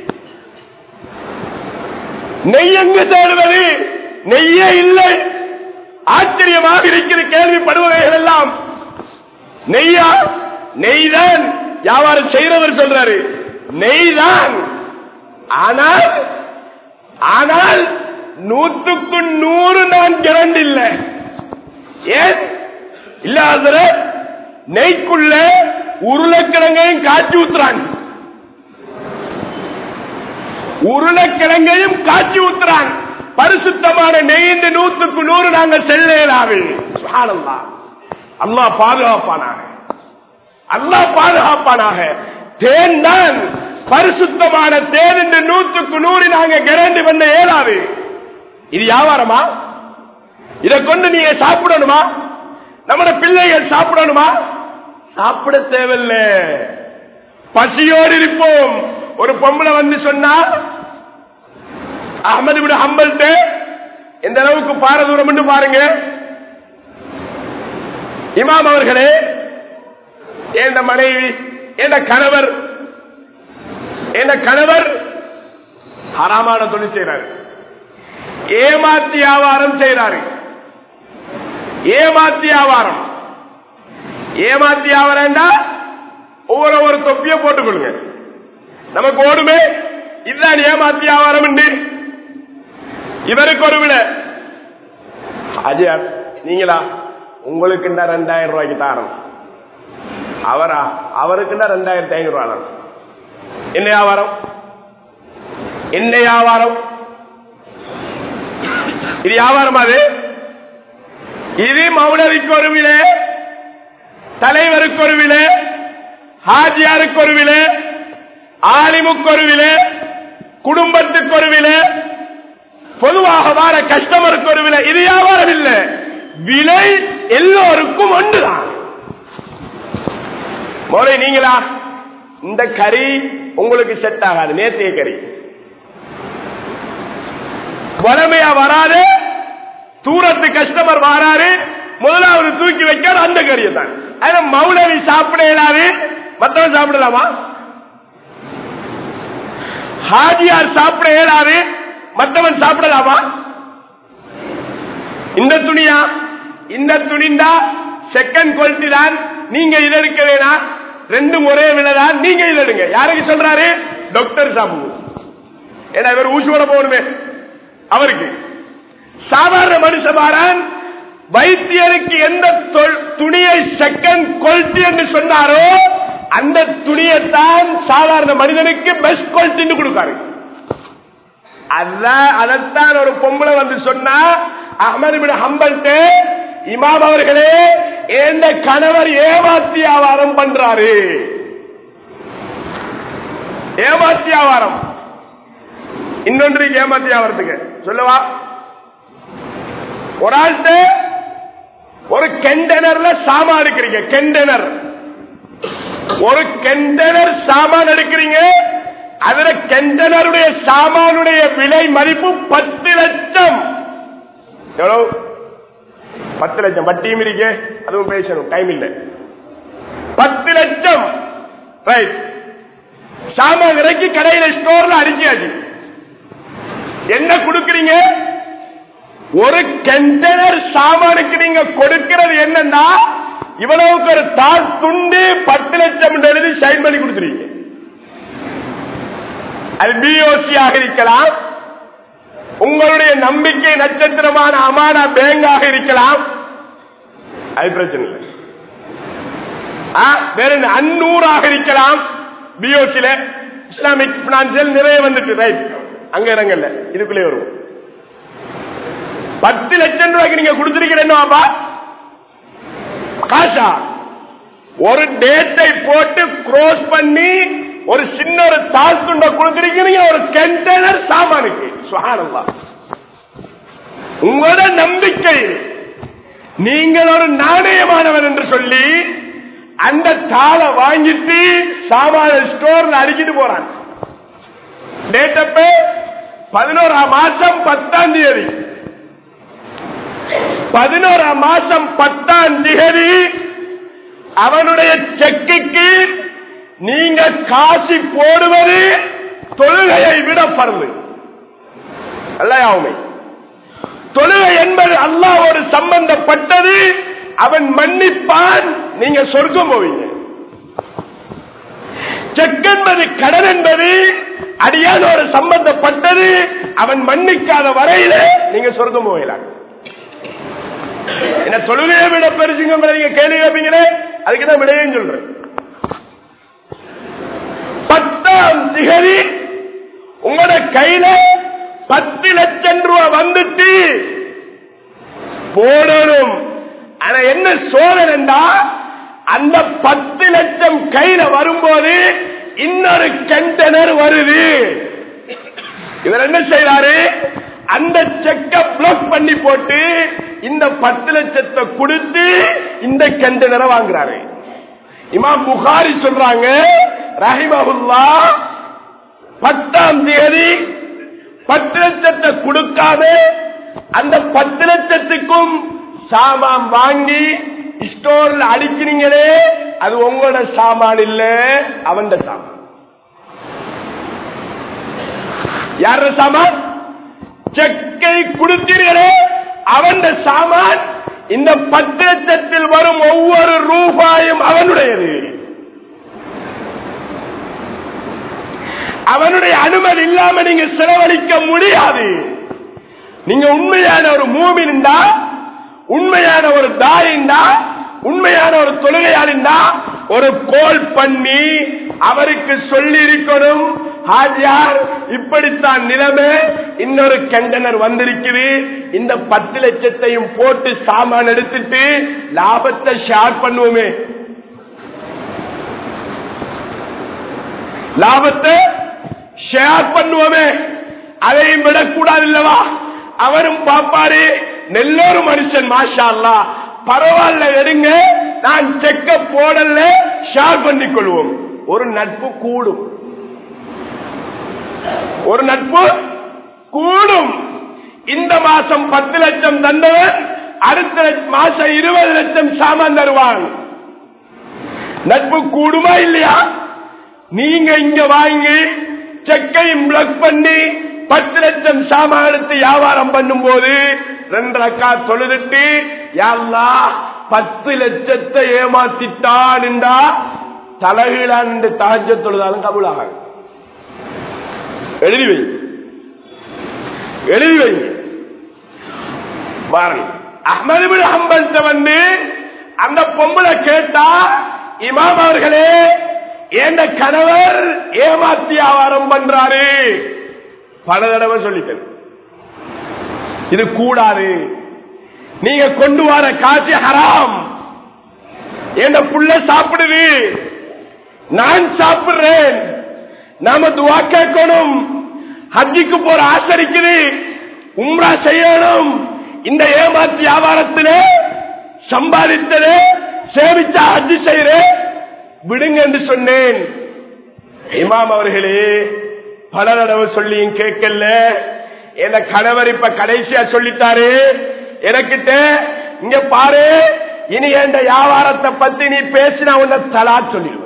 நெய் எங்கு தேடுவது நெய்யே இல்லை ஆச்சரியமாக இருக்கிற கேள்விப்படுவவைகள் எல்லாம் நெய்யா நெய்தான் வியாபாரம் செய்கிறவர் சொல்றாரு நெய்தான் ஆனால் ஆனால் நூற்றுக்கு நூறு நான் கிரண்ட் இல்லை ஏன் இல்லாத நெய்க்குள்ள உருளைக்கிழங்கையும் காய்ச்சி ஊத்துறான் உருளைக்கிழங்கையும் காய்ச்சி ஊத்துறான் பரிசுத்தமான நெய் இந்த நூற்றுக்கு நூறு நாங்கள் செல்லேலாது அல்லாஹ் பாதுகாப்பானாக அல்லாஹ் பாதுகாப்பானாக தேன் தான் பரிசுத்தமான தேன் இந்த நூற்றுக்கு நூறு நாங்க கேரண்டி பண்ண இயலாது இது வியாபாரமா இதை கொண்டு நீங்க சாப்பிடணுமா நம்ம பிள்ளைகள் சாப்பிடணுமா சாப்பிட தேவையில்லை பசியோடு இருப்போம் ஒரு பொம்பளை வந்து சொன்னா அகமது விட ஹம்பல்ட்டு எந்த அளவுக்கு பாரதூரம் பாருங்க இமாம் அவர்களே எந்த மனைவி எந்த கணவர் எந்த கணவர் ஹராமான தொழில் செய்யறாரு ஏமாத்தி வியாபாரம் செய்யறாரு ஏமாத்தி வியாபாரம் ஏமாத்தி வியாபாரம்டா ஒவ்வொரு ஒரு தொப்பிய போட்டுக்கொள்ளுங்க நமக்கு ஓடுமே இதுதான் ஏமாத்தி வியாபாரம் உண்டு இவருக்கு ஒரு விட அஜயா நீங்களா உங்களுக்கு ரெண்டாயிரம் ரூபாய்க்கு தாரம் அவரா அவருக்கு ரெண்டாயிரத்தி ஐநூறு ரூபாய் என்ன வியாபாரம் என்ன வியாபாரம் இது வியாபாரம் அது இது மௌலவிக்கு ஒரு விலை தலைவருக்கு ஒரு விலை ஹாஜியாருக்கு ஒரு விலை ஆலிமுக்கு ஒரு விலை குடும்பத்துக்கு ஒரு விலை பொதுவாக வார கஸ்டமருக்கு ஒரு விலை இது வியாபாரம் இல்லை விலை எல்லோருக்கும் ஒன்றுதான் மோரை நீங்களா இந்த கறி உங்களுக்கு செட் ஆகாது நேத்திய கறி வளமையா வராது தூரத்து கஸ்டமர் வராரு முதலாவது தூக்கி வைக்காது அந்த கறியை தான் ஆனா மௌலவி சாப்பிட இயலாது மற்றவன் சாப்பிடலாமா ஹாஜியார் சாப்பிட இயலாது மற்றவன் சாப்பிடலாமா இந்த துணியா இந்த துணிந்தா செகண்ட் குவாலிட்டி தான் நீங்க இதை எடுக்க வேணாம் ரெண்டும் ஒரே விலைதான் நீங்க இதை எடுங்க யாருக்கு சொல்றாரு டாக்டர் சாப்பிடுவோம் ஏன்னா இவர் ஊசியோட போகணுமே அவருக்கு சாதாரண மனுஷமாரன் வைத்தியருக்கு எந்த தொல்- துணியை செகண்ட் குவாலிட்டி என்று சொன்னாரோ அந்த துணியைத்தான் சாதாரண மனிதனுக்கு பெஸ்ட் குவாலிட்டி கொடுக்காரு அதான் அதைத்தான் ஒரு பொம்பளை வந்து சொன்னா அகமது பின் ஹம்பல்ட்டு இமாம் அவர்களே எந்த கணவர் ஏமாத்தி வியாபாரம் பண்றாரு ஏமாத்தி வியாபாரம் இன்னொன்று ஏமாத்தி வியாபாரத்துக்கு சொல்லவா ஒரு ஆள்கிட்ட ஒரு கெண்டனர்ல சாமான் எடுக்கிறீங்க கெண்டனர் ஒரு கெண்டனர் சாமான் எடுக்கிறீங்க அதுல கெண்டனருடைய சாமானுடைய விலை மதிப்பு பத்து லட்சம் எவ்வளவு பத்து லட்சம் வட்டியும் இருக்கு அதுவும் பேசணும் டைம் இல்லை பத்து லட்சம் ரைட் சாமான் இறக்கி கடையில ஸ்டோர்ல அடிச்சாச்சு என்ன கொடுக்கறீங்க ஒரு கண்டெய்னர் சாமானுக்கு நீங்க கொடுக்கிறது என்னன்னா இவ்வளவுக்கு ஒரு தாள் துண்டு பத்து லட்சம் என்று எழுதி சைன் பண்ணி கொடுத்துருவீங்க அது பிஓசி ஆக இருக்கலாம் உங்களுடைய நம்பிக்கை நட்சத்திரமான அமானா பேங்காக இருக்கலாம் அது பிரச்சனை இல்லை ஆ, வேற என்ன அன்னூறாக இருக்கலாம் பிஓசில இஸ்லாமிக் பினான்சியல் நிறைய வந்துட்டு ரைட் அங்க இடங்கள்ல இதுக்குள்ளே வரும் பத்து லட்சம் ரூபாய்க்கு நீங்க கொடுத்திருக்கிறேன்னுவாப்பா காசா ஒரு டேட்டை போட்டு க்ரோஸ் பண்ணி ஒரு சின்ன ஒரு தாள் துண்டை கொடுத்திருக்கிறீங்க ஒரு கண்டெய்னர் சாமானுக்கு சுகானல்லா உங்களோட நம்பிக்கை நீங்கள் ஒரு நாணயமானவன் என்று சொல்லி அந்த தாளை வாங்கிட்டு சாமான ஸ்டோர்ல அடிக்கிட்டு போறான் டேட்டப்ப பதினோராம் மாசம் பத்தாம் தேதி பதினோராம் மாசம் பத்தாம் தேதி அவனுடைய செக்குக்கு நீங்க காசி போடுவது தொழுகையை விட பருது அல்லையாவுமே தொழுகை என்பது அல்லாவோடு சம்பந்தப்பட்டது அவன் மன்னிப்பான் நீங்க சொர்க்கம் போவீங்க செக் என்பது கடன் என்பது அடியானோடு சம்பந்தப்பட்டது அவன் மன்னிக்காத வரையில நீங்க சொர்க்கம் போகலாம் என்ன தொழுகையை விட பெருசுங்க நீங்க கேள்வி கேட்பீங்களே அதுக்கு தான் விடையும் சொல்றேன் பத்தாம் திகதி உங்களோட கையில பத்து லட்சம் ரூபாய் வந்துட்டு போடணும் ஆனா என்ன சோதனைண்டா அந்த பத்து லட்சம் கையில வரும்போது இன்னொரு கண்டனர் வருது இவர் என்ன செய்யறாரு அந்த செக்க பிளாக் பண்ணி போட்டு இந்த பத்து லட்சத்தை கொடுத்து இந்த கண்டனரை வாங்குறாரு இமாம் புகாரி சொல்றாங்க ரஹிமஹுல்லா பத்தாம் தேதி பத்து லட்சத்தை கொடுக்காம அந்த பத்து லட்சத்துக்கும் சாமான் வாங்கி ஸ்டோர்ல அடிக்கிறீங்களே அது உங்களோட சாமான் இல்ல அவன் சாமான் யார சாமான் செக்கை கொடுத்தீர்களே அவன் சாமான் இந்த பத்து லட்சத்தில் வரும் ஒவ்வொரு ரூபாயும் அவனுடையது அவனுடைய அனுமதி இல்லாம நீங்க செலவழிக்க முடியாது நீங்க உண்மையான ஒரு மூமின்டா உண்மையான ஒரு தாயின்டா உண்மையான ஒரு தொழுகையாளின்டா ஒரு கோல் பண்ணி அவருக்கு சொல்லி இருக்கணும் ஹாஜியார் இப்படித்தான் நிலைமை இன்னொரு கண்டனர் வந்திருக்குது இந்த பத்து லட்சத்தையும் போட்டு சாமான் எடுத்துட்டு லாபத்தை ஷேர் பண்ணுவோமே லாபத்தை ஷேர் பண்ணுவோமே அதையும் விடக்கூடாது இல்லவா அவரும் பாப்பாரு நெல்லொரு மனுஷன் மாஷா அல்லா பரவாயில்ல எடுங்க நான் செக்க போடல ஷேர் பண்ணிக் கொள்வோம் ஒரு நட்பு கூடும் ஒரு நட்பு கூடும் இந்த மாசம் பத்து லட்சம் தந்தவன் அடுத்த மாசம் இருபது லட்சம் சாமான் தருவான் நட்பு கூடுமா இல்லையா நீங்க இங்க வாங்கி செக்கையும் பிளக் பண்ணி பத்து லட்சம் சாமான் எடுத்து வியாபாரம் பண்ணும் போது ரெண்டு அக்கா தொழுதுட்டு யாருலா பத்து லட்சத்தை ஏமாத்திட்டான் என்றா தலைகீழான் தாஜ தொழுதாலும் கபுளாக எழுதி வை எழுதி வை பாருங்க அஹமது பின் ஹம்பல்ட்ட வந்து அந்த பொம்பளை கேட்டா இமாம் அவர்களே என் கணவர் ஏமாத்தி வியாபாரம் பண்றாரு பல தடவை சொல்லிட்டேன் இது கூடாது நீங்க கொண்டு வர காட்சி ஹராம் என் புள்ள சாப்பிடுது நான் சாப்பிடுறேன் நாம துவா கேட்கணும் ஹஜ்ஜிக்கு போற ஆசரிக்குது உம்ரா செய்யணும் இந்த ஏமாத்தி வியாபாரத்திலே சம்பாதித்தது சேமிச்சா ஹஜ்ஜி செய்யறேன் விடுங்க என்று சொன்னேன் இமாம் அவர்களே பல தடவை சொல்லியும் கேட்கல என் கணவர் இப்ப கடைசியா சொல்லிட்டாரு எனக்கிட்ட இங்க பாரு இனி என் வியாபாரத்தை பத்தி நீ பேசினா உன்னை தலா சொல்லிடுவேன்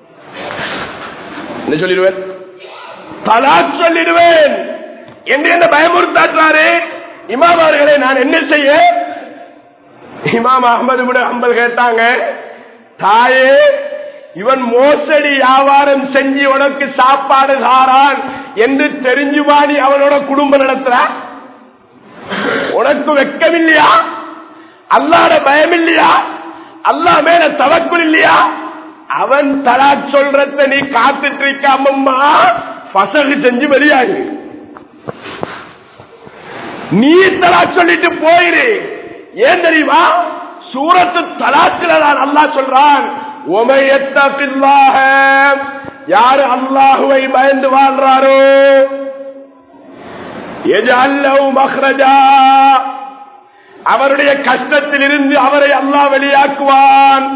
என்ன சொல்லிடுவேன் தலா சொல்லிடுவேன் என்று என்ன பயமுறுத்தாற்றாரு இமாம் அவர்களே நான் என்ன செய்ய இமாம் அகமது விட அம்பது கேட்டாங்க தாயே இவன் மோசடி வியாபாரம் செஞ்சு உனக்கு சாப்பாடு தாரான் என்று தெரிஞ்சுவாடி அவனோட குடும்பம் நடத்துற உனக்கு வெக்கம் இல்லையா அல்லாட பயம் இல்லையா அல்லா மேல தவக்குள் இல்லையா அவன் தலா சொல்றத நீ காத்துட்டு இருக்காமம்மா பசகு செஞ்சு வெளியாகு நீ தலா சொல்லிட்டு போயிரு ஏன் தெரியுமா சூரத்து தலாத்துல தான் அல்லா சொல்றான் யாரு அல்லாஹுவை பயந்து வாழ்றாரோ மஹ்ரஜா அவருடைய கஷ்டத்தில் இருந்து அவரை அல்லாஹ் வெளியாக்குவான்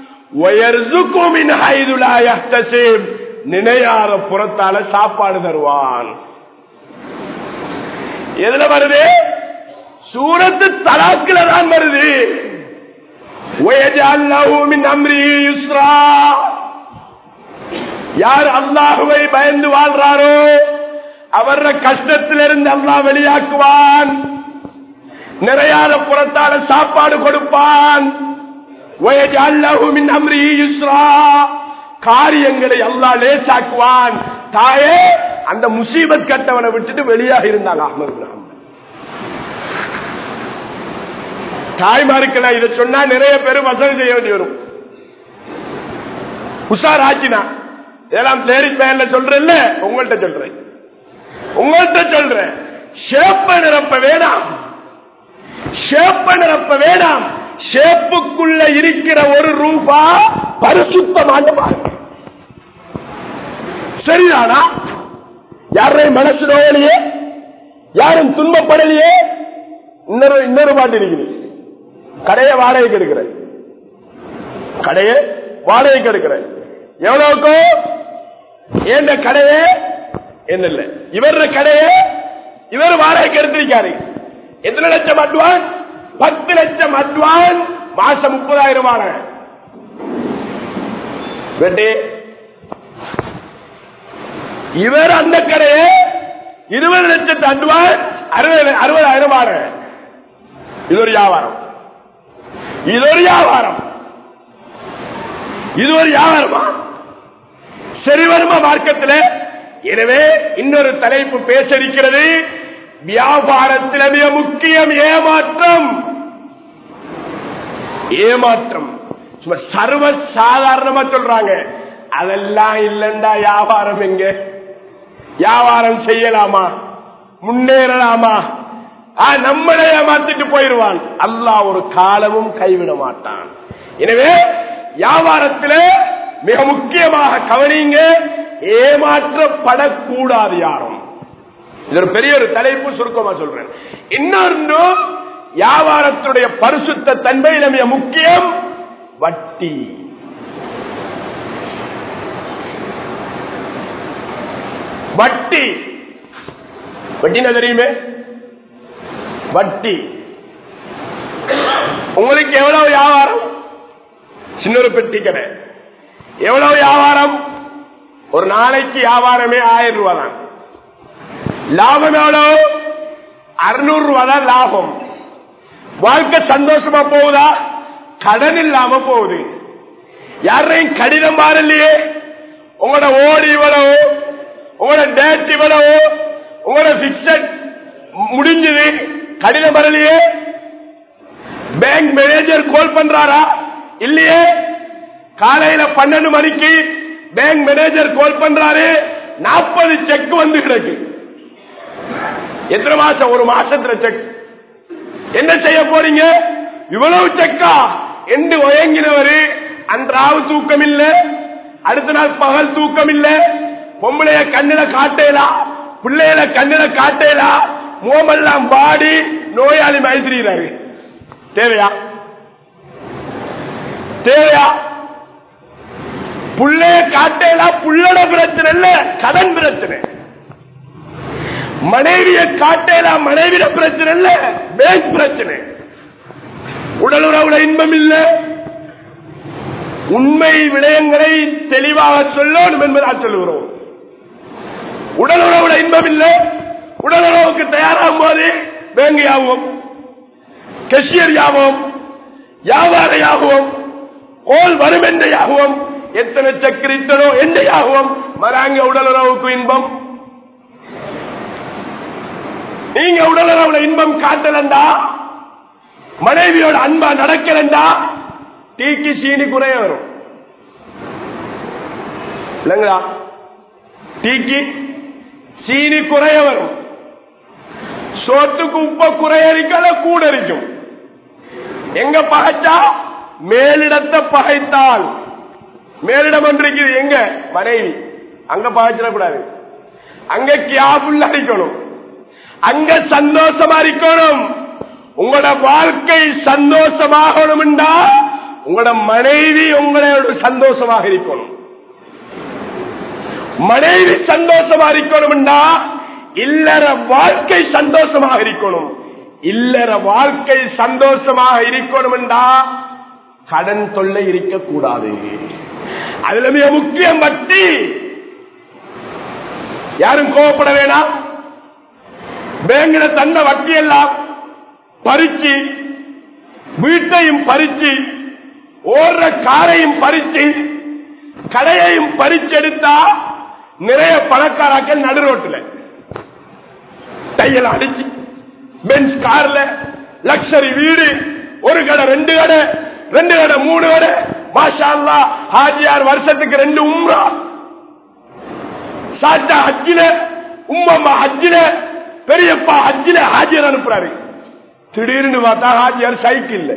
நினையார புறத்தால சாப்பாடு தருவான் எதுல வருது சூரத்து தலாக்கில தான் வருது ويجعل له من امره يسرا யார் அல்லாஹுவை பயந்து வாழ்றாரோ அவர கஷ்டத்திலிருந்து அல்லாஹ் வெளியாக்குவான் நிறையாத புறத்தால சாப்பாடு கொடுப்பான் வயஜஅல்லஹு மின் அம்ரிஹி யுஸ்ரா. காரியங்களை அல்லாஹ் லேசாக்குவான் தாயே அந்த முசீபத் கட்டவனை விட்டுட்டு வெளியாக இருந்தாங்க அஹ்மது பின் ஹம்பல். தாய்மாருக்கெல்லாம் இதை சொன்னா நிறைய பேர் வசதி செய்ய வேண்டி வரும் உஷார் ஆச்சினா இதெல்லாம் லேடிஸ் பேன்ல சொல்றேன்ல உங்கள்கிட்ட சொல்றேன் உங்கள்கிட்ட சொல்றேன் ஷேப்ப நிரப்ப வேணாம் ஷேப்ப நிரப்ப வேணாம் ஷேப்புக்குள்ள இருக்கிற ஒரு ரூபா பரிசுத்தமான பாருங்க சரிதானா யாரையும் மனசு நோயலையே யாரும் துன்பப்படலையே இன்னொரு இன்னொரு பாட்டு இருக்குது கடைய வாடகைக்கு எடுக்கிறேன் கடைய வாடகைக்கு எடுக்கிறேன் எவ்வளவுக்கோ ஏந்த கடையே என்ன இல்ல இவர கடையே இவர் வாடகைக்கு எடுத்திருக்காரு எத்தனை லட்சம் அட்வான்ஸ் பத்து லட்சம் அட்வான்ஸ் மாசம் முப்பதாயிரம் வாடகை வெட்டி இவர் அந்த கடையே இருபது லட்சத்து அட்வான்ஸ் அறுபது அறுபதாயிரம் வாடகை இது ஒரு வியாபாரம் இது ஒரு வியாபாரம் இது ஒரு வியாபாரமா சரி வருமா மார்க்கத்தில் எனவே இன்னொரு தலைப்பு பேச இருக்கிறது வியாபாரத்தில் மிக முக்கியம் ஏமாற்றம் ஏமாற்றம் சும்மா சர்வ சாதாரணமா சொல்றாங்க அதெல்லாம் இல்லண்டா வியாபாரம் எங்க வியாபாரம் செய்யலாமா முன்னேறலாமா ஆ, நம்மளை ஏமாத்திட்டு போயிடுவான் அல்லாஹ் ஒரு காலமும் கைவிட மாட்டான் எனவே வியாபாரத்தில் மிக முக்கியமாக கவனிங்க ஏமாற்றப்படக்கூடாது யாரும் இது ஒரு பெரிய ஒரு தலைப்பு சுருக்கமா சொல்றேன் இன்னொன்று வியாபாரத்துடைய பரிசுத்த தன்மையில மிக முக்கியம் வட்டி வட்டி வட்டினா தெரியுமே வட்டி உங்களுக்கு எவ்வளவு வியாபாரம் சின்ன ஒரு பெட்டி கடை எவ்வளவு வியாபாரம் ஒரு நாளைக்கு வியாபாரமே ஆயிரம் ரூபாய் தான் லாபம் எவ்வளவு அறுநூறு ரூபாய் தான் லாபம் வாழ்க்கை சந்தோஷமா போகுதா கடன் இல்லாம போகுது யாரையும் கடிதம் பாரலையே உங்களோட ஓடி இவ்வளவு உங்களோட டேட் இவ்வளவு உங்களோட பிக்சட் முடிஞ்சது கடிதம் வரலையே பேங்க் மேனேஜர் கால் பண்றாரா இல்லையே காலையில பன்னெண்டு மணிக்கு பேங்க் மேனேஜர் கால் பண்றாரு நாற்பது செக் வந்து கிடக்கு எத்தனை மாசம் ஒரு மாசத்துல செக் என்ன செய்ய போறீங்க இவ்வளவு செக்கா என்று ஒயங்கினவரு அன்றாவு தூக்கம் இல்ல அடுத்த நாள் பகல் தூக்கம் இல்ல பொம்பளைய கண்ணில காட்டேலா பிள்ளையில கண்ணில காட்டேலா முகமெல்லாம் பாடி நோயாளி மயத்திரிகிறாரு தேவையா தேவையா புள்ளைய காட்டேலா புள்ளட பிரச்சனை இல்ல கடன் பிரச்சனை மனைவிய காட்டேலா மனைவிட பிரச்சனை இல்ல பேங்க் பிரச்சனை உடல் உறவுல இன்பம் இல்ல உண்மை விடயங்களை தெளிவாக சொல்லணும் என்பதாக சொல்லுகிறோம் உடல் உறவுல இன்பம் இல்ல உடல் உறவுக்கு தயாராகும் போது பேங்க் யாவும் கெஷியர் யாவும் வியாபார யாகவும் கோல் வரும் என்ற யாகவும் எத்தனை சக்கரித்தனோ எந்த யாகவும் மறாங்க உடல் உறவுக்கு இன்பம் நீங்க உடல் உறவுல இன்பம் காட்டலண்டா மனைவியோட அன்பா நடக்கலண்டா டீக்கு சீனி குறைய வரும் இல்லைங்களா டீக்கு சீனி குறைய வரும் சோத்துக்கு உப்ப குறைய இருக்கல கூட இருக்கும் எங்க பகைச்சா மேலிடத்தை பகைத்தால் மேலிடம் ஒன்று இருக்குது எங்க மனைவி அங்க பகைச்சிடக்கூடாது அங்க கியாபுள்ள இருக்கணும் அங்க சந்தோஷமா இருக்கணும் உங்களோட வாழ்க்கை சந்தோஷமாகணும்டா உங்களோட மனைவி உங்களோட சந்தோஷமாக இருக்கணும் மனைவி சந்தோஷமா இருக்கணும்டா இல்லற வாழ்க்கை சந்தோஷமாக இருக்கணும் இல்லற வாழ்க்கை சந்தோஷமாக இருக்கணும்டா கடன் தொல்லை இருக்கக்கூடாது அதுல மிக முக்கியம் வட்டி யாரும் கோவப்பட வேணாம் பேங்கில தந்த வட்டி எல்லாம் பறிச்சு வீட்டையும் பறிச்சு ஓடுற காரையும் பறிச்சு கடையையும் பறிச்செடுத்தா நிறைய பணக்காராக்கள் நடு ரோட்டில் டையெல்லாம் அடிச்சு பென்ஸ் கார்ல லக்ஸரி வீடு ஒரு கடை ரெண்டு கடை ரெண்டு கடை மூணு கடை மாஷா அல்லா ஹாஜியார் வருஷத்துக்கு ரெண்டு உம்ரா சாச்சா ஹஜ்ஜில உம்மம்மா ஹஜ்ஜில பெரியப்பா ஹஜ்ஜில ஹாஜியார் அனுப்புறாரு திடீர்னு பார்த்தா ஹாஜியார் சைக்கிள்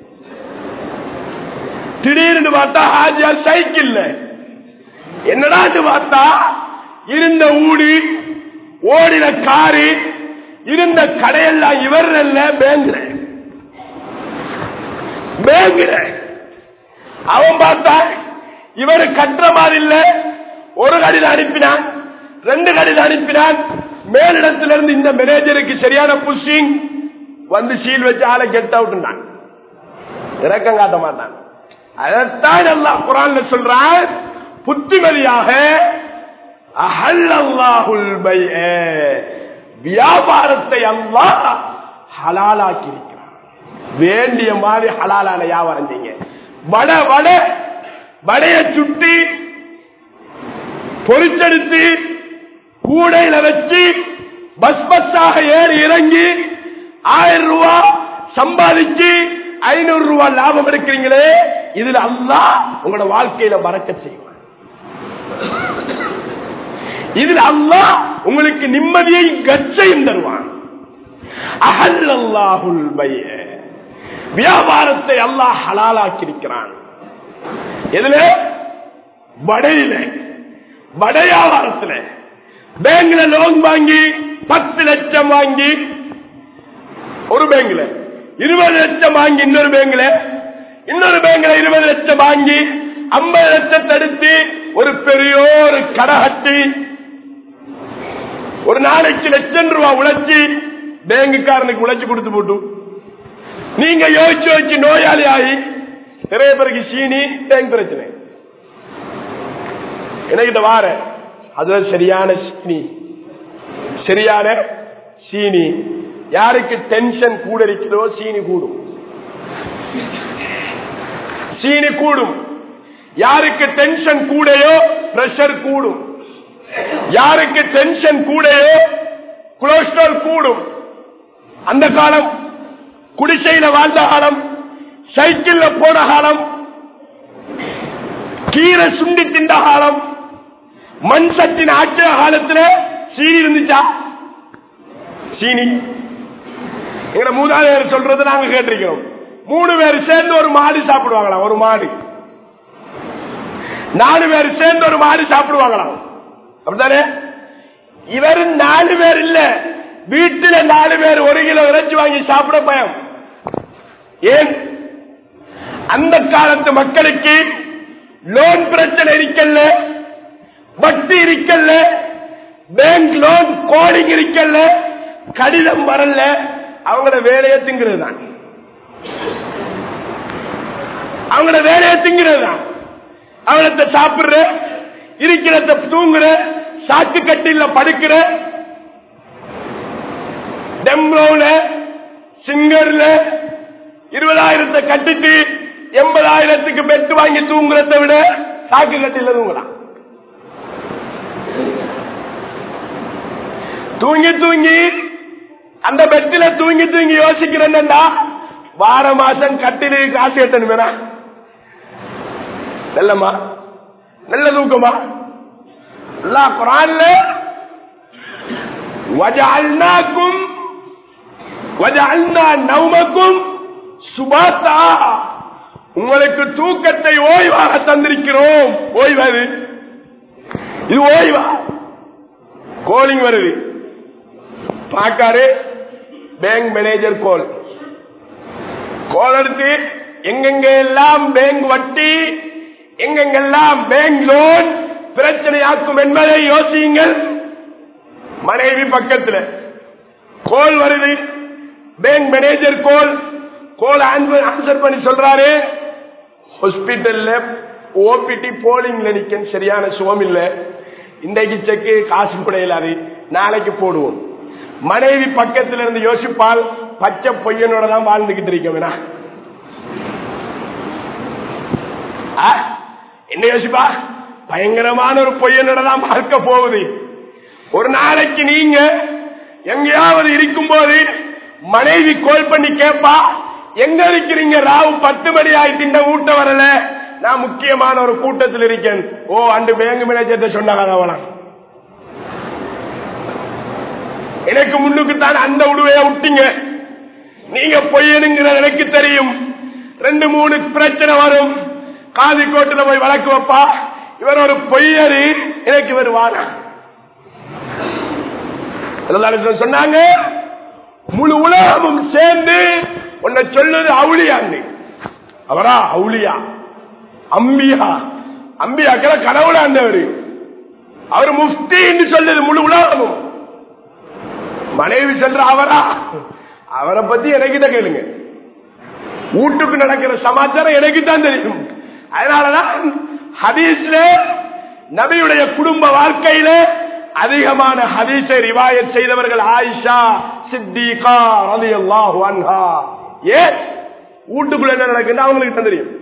திடீர்னு பார்த்தா ஹாஜியார் சைக்கிள் என்னடான்னு பார்த்தா இருந்த ஊடி ஓடின காரு இருந்த கடையெல்லாம் இவர் அல்ல பேங்குற பேங்குற அவன் பார்த்தா இவரு கட்டுற மாதிரி இல்ல ஒரு கடிதம் அனுப்பினான் ரெண்டு கடிதம் அனுப்பினான் மேலிடத்திலிருந்து இந்த மேனேஜருக்கு சரியான புஷிங் வந்து சீல் வச்சு ஆளை கெட் அவுட் இறக்கம் காட்ட மாட்டான் அதைத்தான் எல்லாம் குரான்ல சொல்றான் புத்திமதியாக அஹல்லல்லாஹுல் பைஅ வியாபாரத்தை அல்லாஹ் ஹலாலாக்கி இருக்கிறான் வேண்டிய மாதிரி ஹலாலான வியாபாரம் செய்யுங்க வட வட வடைய சுட்டி பொறிச்செடுத்து கூடையில வச்சு பஸ் பஸ்ஸாக ஏறி இறங்கி ஆயிரம் ரூபாய் சம்பாதிச்சு ஐநூறு ரூபாய் லாபம் எடுக்கிறீங்களே இதுல அல்லாஹ் உங்களோட வாழ்க்கையில மறக்க செய்வான் இதில் அல்லாஹ் உங்களுக்கு நிம்மதியை கச்சையும் தருவான் அகல்லாஹுல் பைய வியாபாரத்தை அல்லாஹ் ஹலாலாக்கி இருக்கிறான் எதுல வடையில வட வியாபாரத்துல பேங்க்ல லோன் வாங்கி பத்து லட்சம் வாங்கி ஒரு பேங்க்ல இருபது லட்சம் வாங்கி இன்னொரு பேங்க்ல இன்னொரு பேங்க்ல இருபது லட்சம் வாங்கி ஐம்பது லட்சத்தை எடுத்து ஒரு பெரிய ஒரு கடை கட்டி ஒரு நாளைக்கு லட்சம் ரூபாய் உழைச்சி பேங்குக்காரனுக்கு உழைச்சு கொடுத்து போட்டு நீங்க யோசிச்சு யோசிச்சு நோயாளி ஆகி நிறைய பேருக்கு சீனி பேங்க் பிரச்சனை எனக்கிட்ட வார அதுல சரியான சீனி சரியான சீனி யாருக்கு டென்ஷன் கூட இருக்கிறதோ சீனி கூடும் சீனி கூடும் யாருக்கு டென்ஷன் கூடையோ பிரஷர் கூடும் யாருக்கு டென்ஷன் கூடையோ கொலஸ்ட்ரால் கூடும் அந்த காலம் குடிசையில வாழ்ந்த காலம் சைக்கிள்ல போன காலம் கீரை சுண்டி தின்ற காலம் மண் சட்டின் ஆற்றின காலத்துல சீனி இருந்துச்சா சீனி எங்க மூதாதையர் சொல்றது நாங்க கேட்டிருக்கிறோம் மூணு பேர் சேர்ந்து ஒரு மாடு சாப்பிடுவாங்களாம் ஒரு மாடு நாலு பேர் சேர்ந்து ஒரு மாடு சாப்பிடுவாங்களாம் அப்படித்தானே இவர் நாலு பேர் இல்ல வீட்டுல நாலு பேர் ஒரு கிலோ இறைச்சி வாங்கி சாப்பிட பயம் ஏன் அந்த காலத்து மக்களுக்கு லோன் பிரச்சனை இருக்கல்ல வட்டி இருக்கல்ல பேங்க் லோன் கோடிங் இருக்கல்ல கடிதம் வரல அவங்களோட வேலையை திங்கிறது தான் அவங்களோட வேலையை திங்கிறது தான் அவனத்தை சாப்பிடுற இருக்கிறத தூங்குற சாக்கு கட்டில படுக்கிற டெம்ரோல சிங்கர்ல இருபதாயிரத்தை கட்டிட்டு எண்பதாயிரத்துக்கு பெட்டு வாங்கி தூங்குறத விட சாக்கு கட்டில தூங்கலாம் தூங்கி தூங்கி அந்த பெட்டில தூங்கி தூங்கி யோசிக்கிறேன்டா வார மாசம் கட்டிலு காசு கட்டணும் வேணா நல்லமா நல்ல தூக்கமா அல்லாஹ் குரான்ல வஜஅல்னாக்கும் வஜஅல்னா நௌமக்கும் சுபாத்தா உங்களுக்கு தூக்கத்தை ஓய்வாக தந்திருக்கிறோம் ஓய்வாது இது ஓய்வா கோலிங் வருது பாக்காரு பேங்க் மேனேஜர் கோல் கோல் எடுத்து எங்கெங்க எல்லாம் பேங்க் வட்டி எங்கெங்கெல்லாம் பேங்க் லோன் பிரச்சனையாக்கும் என்பதை யோசியுங்கள் மனைவி பக்கத்தில் கோல் வருது bank manager call call answer பண்ணி சொல்றாரு ஹாஸ்பிட்டல்ல ஓபிடி போலிங்ல நிக்க சரியான சுகம் இல்ல இன்றைக்கு செக்கு காசு கூட இல்லாது நாளைக்கு போடுவோம் மனைவி பக்கத்துல இருந்து யோசிப்பால் பச்சை பொய்யனோட தான் வாழ்ந்துகிட்டு இருக்கோம் ஆ? என்ன யோசிப்பா பயங்கரமான ஒரு பொய்யனோட தான் பார்க்க போகுது ஒரு நாளைக்கு நீங்க எங்கேயாவது இருக்கும் போது மனைவி கோல் பண்ணி கேட்பா எங்க இருக்கிறீங்க ராவு பத்து மணி ஆயிட்டு இந்த ஊட்ட வரல நான் முக்கியமான ஒரு கூட்டத்தில் இருக்கேன் ஓ அண்டு பேங்க் மேனேஜர் சொன்னாங்க அவனா எனக்கு முன்னுக்கு தான் அந்த உடுவைய விட்டீங்க நீங்க பொய்யனுங்கிற எனக்கு தெரியும் ரெண்டு மூணு பிரச்சனை வரும் காதி கோட்டுல போய் வழக்கு வைப்பா இவர் ஒரு பொய்யரு எனக்கு இவர் வாழ சொன்னாங்க முழு உலகமும் சேர்ந்து உன்னை சொல்லுது அவுளியாண்டு அவரா அவுளியா அம்பியா அம்பியாக்கிற கடவுளாண்டவர் அவர் முஃப்தி என்று சொல்லுது முழு உலகமும் மனைவி சென்ற அவரா அவரை பத்தி எனக்கிட்ட கேளுங்க வீட்டுக்கு நடக்கிற சமாச்சாரம் எனக்கு தான் தெரியும் அதனாலதான் ஹதீஸ்ல நபியுடைய குடும்ப வாழ்க்கையில அதிகமான ஹதீஸை ரிவாயத் செய்தவர்கள் ஆயிஷா சித்திகா ரலியல்லாஹு அன்ஹா ஏன் வீட்டுக்குள்ள என்ன நடக்குன்னு அவங்களுக்கு தான் தெரியும்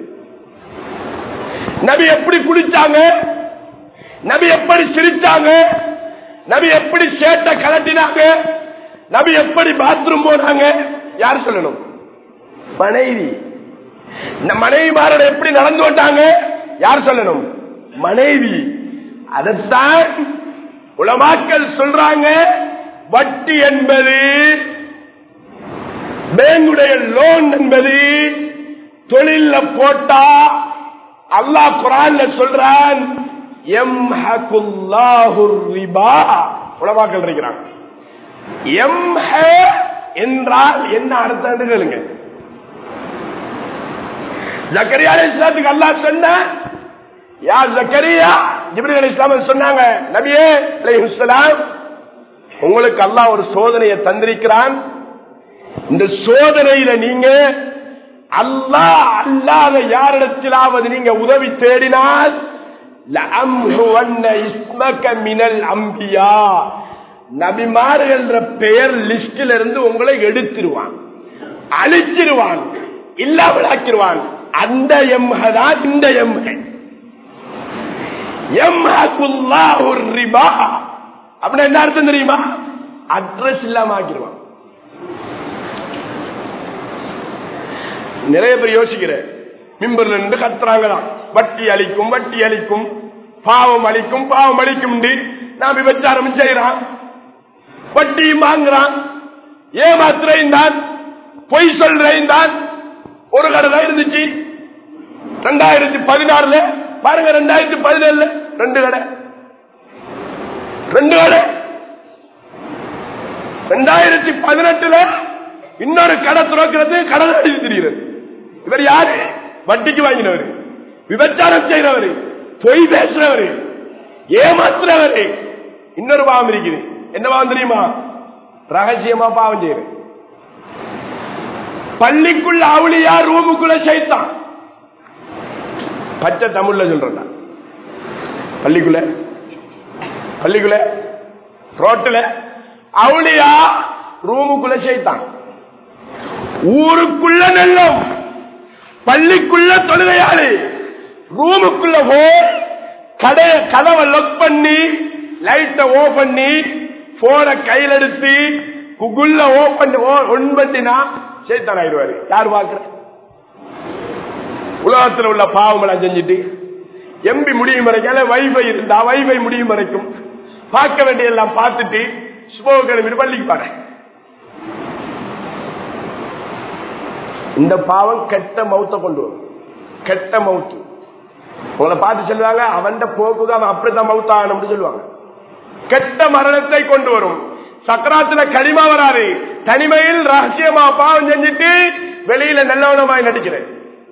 நபி எப்படி குடிச்சாங்க நபி எப்படி சிரிச்சாங்க நபி எப்படி சேட்டை கலட்டினாங்க நபி எப்படி பாத்ரூம் போனாங்க யார் சொல்லணும் மனைவி இந்த மனைவிமாரோட எப்படி நடந்து வந்தாங்க யார் சொல்லணும் மனைவி அதைத்தான் உலமாக்கள் சொல்றாங்க வட்டி என்பது பேங்குடைய லோன் என்பது தொழில போட்டா அல்லாஹ் குரான்ல சொல்றான் எம்ஹகுல்லாஹு ரிபா உலமாக்கள் இருக்கிறாங்க எம்ஹ என்றால் என்ன அர்த்தம் கேளுங்க ஜக்கரியா அலிஸ்லாத்துக்கு அல்லாஹ் சொன்ன யா ஜக்கரியா ஜிப்ரி அலி இஸ்லாம் சொன்னாங்க நபியே அலைஹிஸ்ஸலாம் உங்களுக்கு அல்லாஹ் ஒரு சோதனையை தந்திருக்கிறான் இந்த சோதனையில நீங்க அல்லாஹ் அல்லாத யாரிடத்திலாவது நீங்க உதவி தேடினால் லஅம்ஹுவன்ன இஸ்மக மினல் அம்பியா நபிமார்கள் பெயர் லிஸ்டில் இருந்து உங்களை எடுத்துருவான் அழிச்சிருவான் இல்லாமல் ஆக்கிடுவான் அந்த எம்ஹதான் இந்த எம்ஹ எம்ஹகுல்லாஹு ரிபா அப்படின்னா என்ன அர்த்தம் தெரியுமா அட்ரஸ் இல்லாம ஆக்கிடுவான் நிறைய பேர் யோசிக்கிறேன் மிம்பர்ல இருந்து கத்துறாங்களாம் வட்டி அளிக்கும் வட்டி அளிக்கும் பாவம் அளிக்கும் பாவம் அளிக்கும் நான் விபச்சாரம் செய்யறான் வட்டியும் வாங்குறான் ஏமாத்துறையும் தான் பொய் சொல்றையும் தான் ஒரு கடை தான் இருந்துச்சு ரெண்டாயிரத்தி பதினாறுல பாருங்க ரெண்டாயிரத்தி பதினேழுல ரெண்டு கடை ரெண்டு கடை ரெண்டாயிரத்தி பதினெட்டுல இன்னொரு கடை துறக்கிறது கடை எழுதி தெரிகிறது இவர் யாரு வட்டிக்கு வாங்கினவர் விபச்சாரம் செய்யறவர் பொய் பேசுறவர் ஏமாத்துறவர் இன்னொரு பாவம் இருக்குது என்ன பாவம் தெரியுமா ரகசியமா பாவம் செய்யற பள்ளிக்குள்ள அவளியா ரூமுக்குள்ள சைத்தான் பச்சை தமிழ்ல சொல்றா பள்ளிக்குள்ள பள்ளிக்குள்ள ரோட்டுல அவளியா ரூமுக்குள்ள சைத்தான் ஊருக்குள்ள நல்லம் பள்ளிக்குள்ள தொழுகையாளி ரூமுக்குள்ள போய் கடை கதவை லொக் பண்ணி லைட்டை ஓ பண்ணி போனை கையில் எடுத்து குகுல்ல ஓ பண்ணி ஒன் பண்ணினா சேத்தான் ஆயிடுவாரு யார் பாக்குற உலகத்தில் உள்ள பாவங்களை செஞ்சுட்டு எம்பி முடியும் வரைக்கும் வைஃபை இருந்தா வைஃபை முடியும் வரைக்கும் பார்க்க வேண்டிய எல்லாம் பார்த்துட்டு சுபோ கிளம்பி பள்ளிக்கு பாரு இந்த பாவம் கெட்ட மௌத்த கொண்டு வரும் கெட்ட மவுத்து உங்களை பார்த்து சொல்லுவாங்க அவன் போக்குக்கு அவன் அப்படித்தான் மவுத் ஆகணும்னு சொல்லுவாங்க கெட்ட மரணத்தை கொண்டு வரும் சக்கராத்துல களிமா வராது தனிமையில் ரகசியமா பாவம் செஞ்சுட்டு வெளியில நல்லவனமாய் நடிக்கிறேன்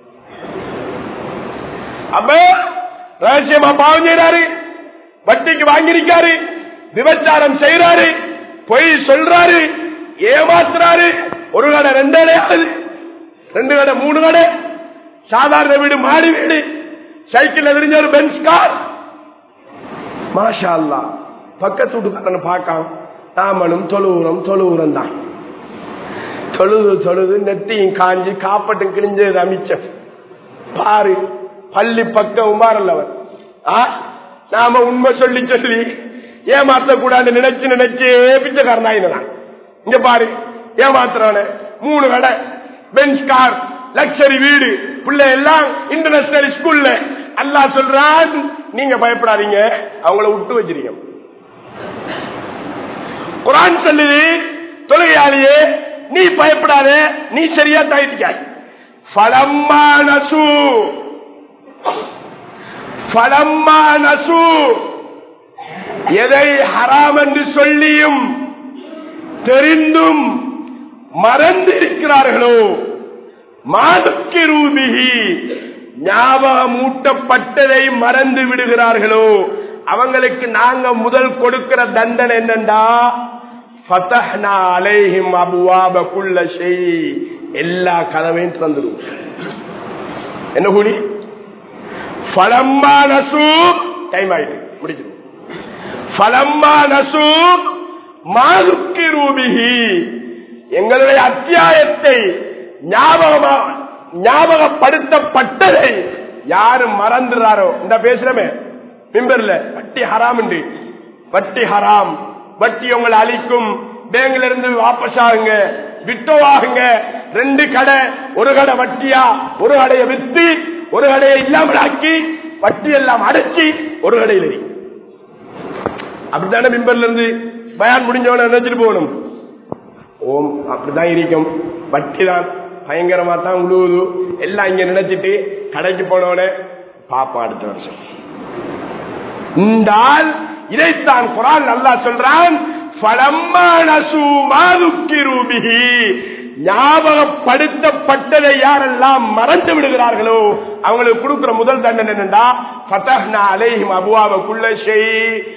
அப்ப ரகசியமா பாவம் செய்யறாரு வட்டிக்கு வாங்கியிருக்காரு விபச்சாரம் செய்யறாரு பொய் சொல்றாரு ஏமாத்துறாரு ஒரு கடை ரெண்டு கடையாவது ரெண்டு கடை மூணு கடை சாதாரண வீடு மாடி வீடு சைக்கிள் விரிஞ்ச ஒரு பென்ஸ் கார் மாஷா அல்லா பக்கத்து வீட்டுக்காரனை பார்க்காம நாமளும் தொழுவுரம் தொழுவுரம் தான் தொழுது தொழுது நெத்தியும் காஞ்சி காப்பட்டும் கிழிஞ்சது அமைச்சர் பாரு பள்ளி பக்கம் உமாரல்லவர் ஆ நாம உண்மை சொல்லி சொல்லி ஏமாத்த கூடாது நினைச்சு நினைச்சு பிச்சைக்காரனாயினான் இங்க பாரு ஏமாத்துறான மூணு கடை பெஞ்ச் கார் லக்ஸரி வீடு பிள்ளை எல்லாம் இன்டர்நேஷனல் ஸ்கூல்ல அல்லா சொல்றான் நீங்க பயப்படாதீங்க அவங்கள விட்டு வச்சிருக்க குரான் சொல்லுது தொழுகையாளியே நீ பயப்படாத நீ சரியா தாயிட்டாய் பலம்மா நசு பலம்மா நசு எதை ஹராம் என்று சொல்லியும் தெரிந்தும் மறந்திருக்கிறார்களோ மாதுக்கு ரூபிகி ஞாபகம் ஊட்டப்பட்டதை மறந்து விடுகிறார்களோ அவங்களுக்கு நாங்க முதல் கொடுக்கிற தண்டனை என்னண்டா ஃபதஹ்னா அலைஹிம் அபுவாப குல்ல ஷை எல்லா கதவையும் திறந்துடுவோம் என்ன கூடி ஃபலம்மா நசு டைம் ஆயிட்டு முடிச்சிடும் ஃபலம்மா நசு மாதுக்கு ரூபிகி எங்களுடைய அத்தியாயத்தை ஞாபகமா ஞாபகப்படுத்தப்பட்டதை யாரு மறந்துறாரோ இந்த பேசுறமே மிம்பர்ல வட்டி ஹராம் என்று வட்டி ஹராம் வட்டி உங்களை அழிக்கும் பேங்க்ல இருந்து வாபஸ் ஆகுங்க விட்டோ ஆகுங்க ரெண்டு கடை ஒரு கடை வட்டியா ஒரு கடையை வித்து ஒரு கடையை இல்லாமல் ஆக்கி வட்டி எல்லாம் அடைச்சி ஒரு கடையில் எரி அப்படித்தானே மிம்பர்ல இருந்து பயான் முடிஞ்சவன நினைச்சிட்டு போகணும் ஓம் அப்படிதான் இருக்கும் வட்டி தான் பயங்கரமா தான் உழுவுது எல்லாம் இங்க நினைச்சிட்டு கடைக்கு போனவன பாப்பா அடுத்த வருஷம் இந்தால் இதைத்தான் குரான் நல்லா சொல்றான் ஞாபகப்படுத்தப்பட்டதை யாரெல்லாம் மறந்து விடுகிறார்களோ அவங்களுக்கு கொடுக்கிற முதல் தண்டனை என்னண்டா பதஹ்னா அலைஹிம் அபுவாவுக்குள்ள செய்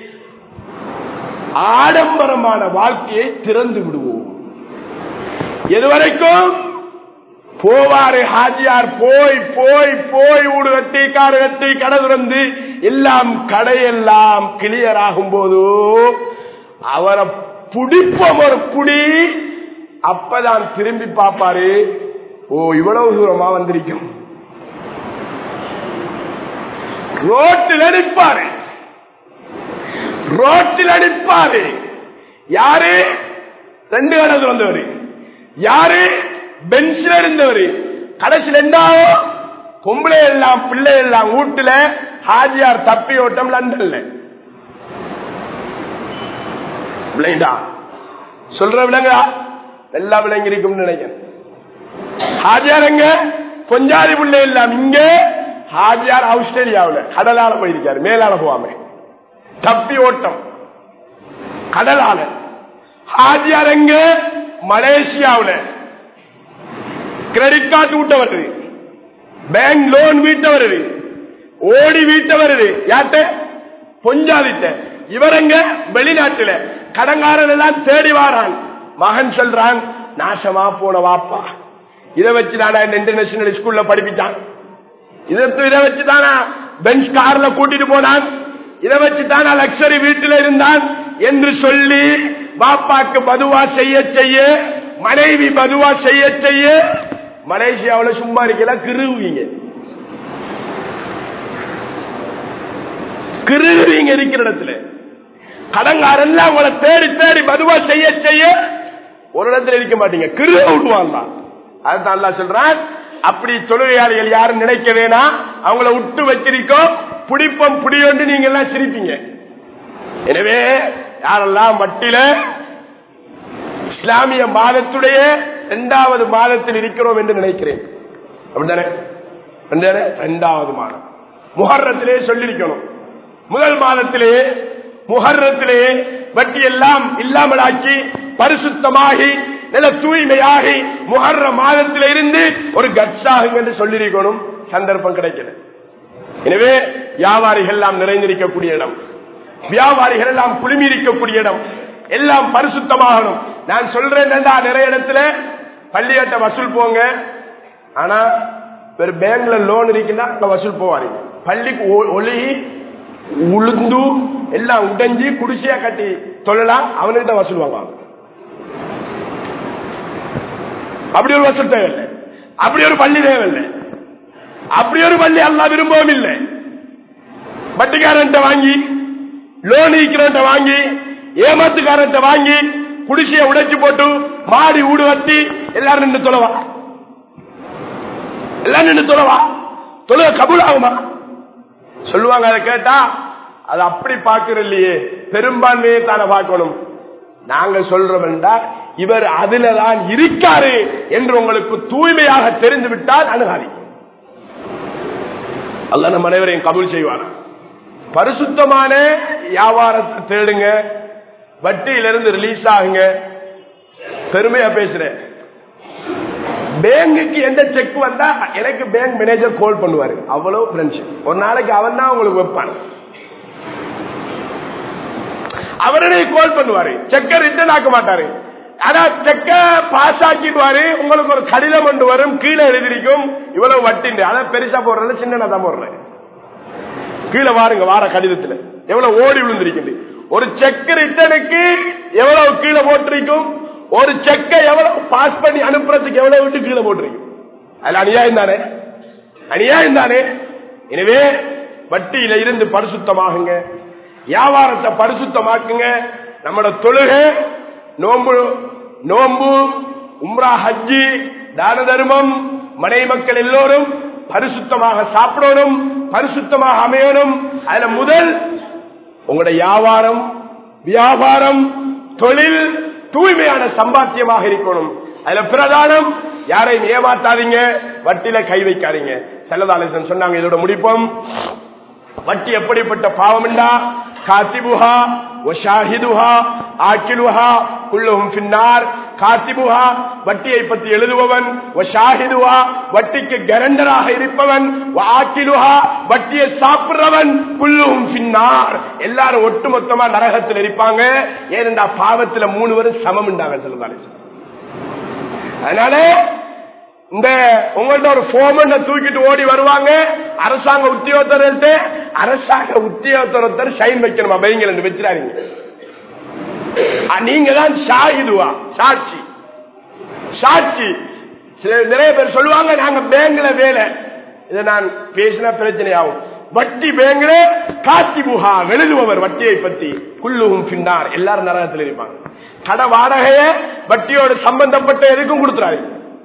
ஆடம்பரமான வாழ்க்கையை திறந்து விடுவோம் எதுவரைக்கும் போவாரு ஹாஜியார் போய் போய் போய் வீடு கட்டி காடு கட்டி கடை திறந்து எல்லாம் கடையெல்லாம் கிளியர் ஆகும் போது அவரை புடிப்போம் ஒரு புடி அப்பதான் திரும்பி பார்ப்பாரு ஓ இவ்வளவு தூரமா வந்திருக்கும் ரோட்டில் அடிப்பாரு ரோட்டில் அடிப்பாரு யாரு ரெண்டு கடை திறந்தவர் யாரு பெஞ்சில் இருந்தவர் கடைசியில் என்னாவோ பொம்பளை எல்லாம் பிள்ளை எல்லாம் வீட்டுல ஹாஜியார் தப்பி ஓட்டம் லண்டன்ல விளைண்டா சொல்ற விலங்கா எல்லா விலங்கு இருக்கும் நினைக்கிறேன் ஹாஜியார் எங்க கொஞ்சாரி பிள்ளை எல்லாம் இங்க ஹாஜியார் ஆஸ்திரேலியாவில் கடலால போயிருக்காரு மேலால போவாம தப்பி ஓட்டம் கடலால ஹாஜியார் எங்க மலேசியாவில் கிரெடிட் கார்டு வீட்ட வருது பேங்க் லோன் வீட்ட வருது ஓடி வீட்ட வருது யார்கிட்ட பொஞ்சாதிட்ட இவரங்க வெளிநாட்டுல கடங்காரன் எல்லாம் தேடி வாரான் மகன் சொல்றான் நாசமா போன வாப்பா இதை வச்சு தானா இன்டர்நேஷனல் ஸ்கூல்ல படிப்பிச்சான் இதற்கு இதை வச்சு தானா பெஞ்ச் கார்ல கூட்டிட்டு போனான் இதை வச்சு தானா லக்ஸரி வீட்டில் இருந்தான் என்று சொல்லி பாப்பாக்கு பதுவா செய்ய செய்ய மனைவி பதுவா செய்ய செய்ய மலேசியாவில் சும்மா இருக்கல கிருவீங்க கிருவீங்க இருக்கிற இடத்துல கடங்காரெல்லாம் உங்களை தேடி தேடி பதுவா செய்ய செய்ய ஒரு இடத்துல இருக்க மாட்டீங்க கிருவ விடுவாங்க அதுதான் அல்லா சொல்றான் அப்படி தொழிலாளிகள் யாரும் நினைக்க வேணாம் அவங்கள விட்டு வச்சிருக்கோம் பிடிப்பம் புடியோண்டு நீங்க எல்லாம் சிரிப்பீங்க எனவே யாரெல்லாம் மட்டில இஸ்லாமிய மாதத்துடைய இரண்டாவது மாதத்தில் இருக்கிறோம் என்று நினைக்கிறேன் அப்படித்தானே இரண்டாவது மாதம் முகர்றத்திலே சொல்லிருக்கணும் முதல் மாதத்திலே முகர்றத்திலே வட்டி எல்லாம் இல்லாமலாக்கி பரிசுத்தமாகி நல்ல தூய்மையாகி முகர்ற மாதத்தில இருந்து ஒரு கட்சாகுங்க என்று சொல்லிருக்கணும் சந்தர்ப்பம் கிடைக்கல எனவே வியாபாரிகள் எல்லாம் நிறைந்திருக்கக்கூடிய இடம் வியாபாரிகள் எல்லாம் குழுமி இருக்கக்கூடிய இடம் எல்லாம் பரிசுத்தமாகணும் நான் சொல்றேன் நிறைய இடத்துல பள்ளியாட்ட வசூல் போங்க ஆனா ஒரு பேங்க்ல லோன் இருக்குன்னா அங்க வசூல் போவாரு பள்ளிக்கு ஒளி உளுந்து எல்லாம் உடைஞ்சி குடிசையா கட்டி தொழலாம் அவனுக்கு வசூல் வாங்குவாங்க அப்படி ஒரு வசூல் தேவையில்லை அப்படி ஒரு பள்ளி தேவையில்லை அப்படி ஒரு பள்ளி அல்லா விரும்பவும் இல்லை வட்டிக்காரன்ட்ட வாங்கி லோன் ஈக்கிறவன்ட்ட வாங்கி ஏமாத்துக்காரன்ட்ட வாங்கி குடிசைய உடைச்சு போட்டு மாடி ஊடு வட்டி எல்லாரும் நின்று தொலைவா எல்லாம் நின்று தொலைவா தொழுக கபூல் ஆகுமா சொல்லுவாங்க அதை கேட்டா அது அப்படி பார்க்கிற இல்லையே பெரும்பான்மையை தானே பார்க்கணும் நாங்க சொல்றோம் இவர் அதுலதான் இருக்காரு என்று உங்களுக்கு தூய்மையாக தெரிந்து விட்டால் அணுகாதி அல்ல நம் அனைவரையும் கபூல் செய்வார் பரிசுத்தமான வியாபாரத்தை தேடுங்க வட்டியிலிருந்து ரிலீஸ் ஆகுங்க பெருமையா பேசுறேன் பேங்குக்கு எந்த செக் வந்தா எனக்கு பேங்க் மேனேஜர் கால் பண்ணுவாரு அவ்வளவு ஃப்ரெண்ட்ஷிப் ஒரு நாளைக்கு அவன் தான் உங்களுக்கு வைப்பான் அவரே கால் பண்ணுவாரு செக்க ரிட்டர்ன் ஆக்க மாட்டாரு ஆனா செக்க பாஸ் ஆக்கிடுவாரு உங்களுக்கு ஒரு கடிதம் ஒன்று வரும் கீழே எழுதிருக்கும் இவ்வளவு வட்டி அதான் பெருசா போடுறது சின்ன தான் போடுறேன் கீழே வாருங்க வார கடிதத்துல எவ்வளவு ஓடி விழுந்திருக்குது ஒரு செக் ரிட்டனுக்கு எவ்வளவு கீழே போட்டிருக்கும் ஒரு செக்கை எவ்வளவு பாஸ் பண்ணி அனுப்புறதுக்கு எவ்வளவு விட்டு கீழே போட்டிருக்கும் அதுல அநியாயம் தானே அநியாயம் தானே எனவே வட்டியில இருந்து பரிசுத்தமாகுங்க வியாபாரத்தை பரிசுத்தமாக்குங்க நம்மளோட தொழுகை நோம்பு நோம்பு உம்ரா ஹஜ்ஜி தான தர்மம் மனை மக்கள் எல்லோரும் பரிசுத்தமாக சாப்பிடணும் பரிசுத்தமாக அமையணும் அதுல முதல் உங்களுடைய வியாபாரம் வியாபாரம் தொழில் தூய்மையான சம்பாத்தியமாக இருக்கணும் அதுல பிரதானம் யாரையும் ஏமாத்தாதீங்க வட்டியில கை வைக்காதீங்க செல்லதாலேசன் சொன்னாங்க இதோட முடிப்போம் வட்டி எப்படிப்பட்ட பாவம்டா காத்திபுஹா ஒஷாஹிதுஹா ஆக்கிலுஹா குள்ளும் பின்னார் காத்திபுஹா வட்டியை பற்றி எழுதுபவன் ஒஷாஹிதுஹா வட்டிக்கு கரண்டராக இருப்பவன் ஆக்கிலுஹா வட்டியை சாப்பிடுறவன் குள்ளும் பின்னார் எல்லாரும் ஒட்டுமொத்தமா நரகத்தில் இருப்பாங்க ஏனென்றா பாவத்துல மூணு பேரும் சமம் உண்டாங்க செல்லதாலேசன் அதனால இந்த உங்கள்ட்ட ஒரு போமன் தூக்கிட்டு ஓடி வருவாங்க அரசாங்க உத்தியோகத்தர் அரசாங்க உத்தியோகத்தர் சைன் வைக்கணுமா பையங்க வச்சிடாதீங்க நீங்க தான் ஷாஹிதுவா சாட்சி சாட்சி நிறைய பேர் சொல்லுவாங்க நாங்க பேங்க்ல வேலை இதை நான் பேசினா பிரச்சனை ஆகும் வட்டி பேங்க்ல காத்தி புகா எழுதுபவர் வட்டியை பத்தி குள்ளுவும் பின்னார் எல்லாரும் நரகத்தில் இருப்பாங்க கடை வாடகைய வட்டியோடு சம்பந்தப்பட்ட எதுக்கும் கொடுத்துறாரு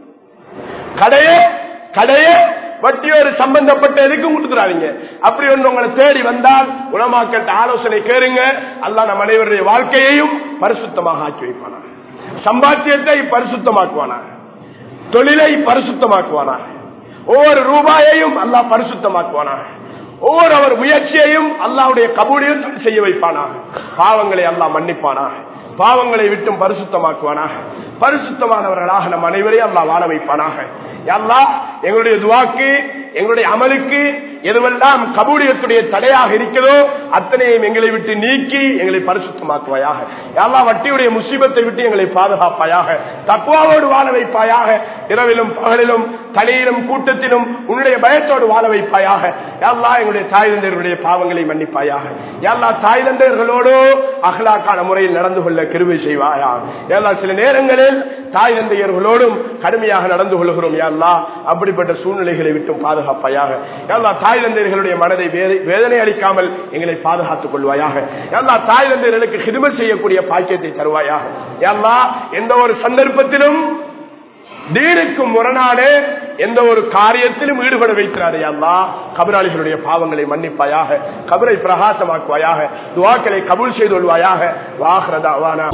கடைய கடைய வட்டியோடு சம்பந்தப்பட்ட எதுக்கும் கொடுத்துறாதீங்க அப்படி ஒன்று உங்களை தேடி வந்தால் உணமாக்கட்ட ஆலோசனை கேளுங்க அல்லா நம் அனைவருடைய வாழ்க்கையையும் பரிசுத்தமாக ஆக்கி வைப்பானா சம்பாத்தியத்தை பரிசுத்தமாக்குவானா தொழிலை பரிசுத்தமாக்குவானா ஒவ்வொரு ரூபாயையும் அல்லா பரிசுத்தமாக்குவானா ஒவ்வொரு அவர் முயற்சியையும் அல்லாவுடைய கபூலையும் செய்ய வைப்பானா பாவங்களை அல்லாஹ் மன்னிப்பானா பாவங்களை விட்டும் பரிசுத்தமாக்குவானாக பரிசுத்தமானவர்களாக நம் அனைவரையும் அல்லா வாழ வைப்பானாக அல்லா எங்களுடைய துவாக்கு எங்களுடைய அமலுக்கு எதுவெல்லாம் கபூலியத்துடைய தடையாக இருக்கிறதோ அத்தனையும் எங்களை விட்டு நீக்கி எங்களை பரிசுத்தமாக்குவாயாக எல்லா வட்டியுடைய முசீபத்தை விட்டு எங்களை பாதுகாப்பாயாக தக்குவாவோடு வாழ வைப்பாயாக இரவிலும் பகலிலும் தலையிலும் கூட்டத்திலும் உன்னுடைய பயத்தோடு வாழ வைப்பாயாக எல்லா எங்களுடைய தாய் தந்தையருடைய பாவங்களை மன்னிப்பாயாக எல்லா தாய் தந்தையர்களோடு அகலாக்கான முறையில் நடந்து கொள்ள கிருவை செய்வாயா எல்லா சில நேரங்களில் தாய் தந்தையர்களோடும் கடுமையாக நடந்து கொள்கிறோம் எல்லா அப்படிப்பட்ட சூழ்நிலைகளை விட்டும் பாதுகாப்பாயாக எல்லா தாய் தந்தையர்களுடைய மனதை வேதனை அளிக்காமல் எங்களை பாதுகாத்துக் கொள்வாயாக எல்லா தாய் தந்தையர்களுக்கு ஹிதுமை செய்யக்கூடிய பாக்கியத்தை தருவாயாக எல்லா எந்த ஒரு சந்தர்ப்பத்திலும் தீனுக்கு முரணான எந்த ஒரு காரியத்திலும் ஈடுபட வைக்கிறாரே அல்லா கபராளிகளுடைய பாவங்களை மன்னிப்பாயாக கபரை பிரகாசமாக்குவாயாக துவாக்களை கபூல் செய்து கொள்வாயாக வாகரதாவானா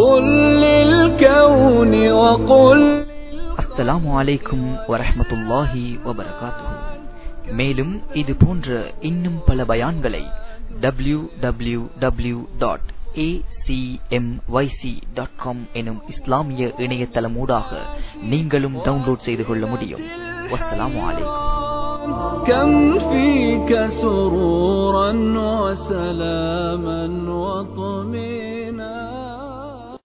அஸ்ஸலாமு அலைக்கும் வரஹமத்துல்லாஹி வபரகாத்துஹு மேலும் இது போன்ற இன்னும் பல பயான்களை W W W dot acmyc.com எனும் இஸ்லாமிய இணையதளமூடாக நீங்களும் டவுன்லோட் செய்து கொள்ள முடியும் வஸ்ஸலாமு அலைக்கும் كم فيك سرورا وسلاما وطمئنا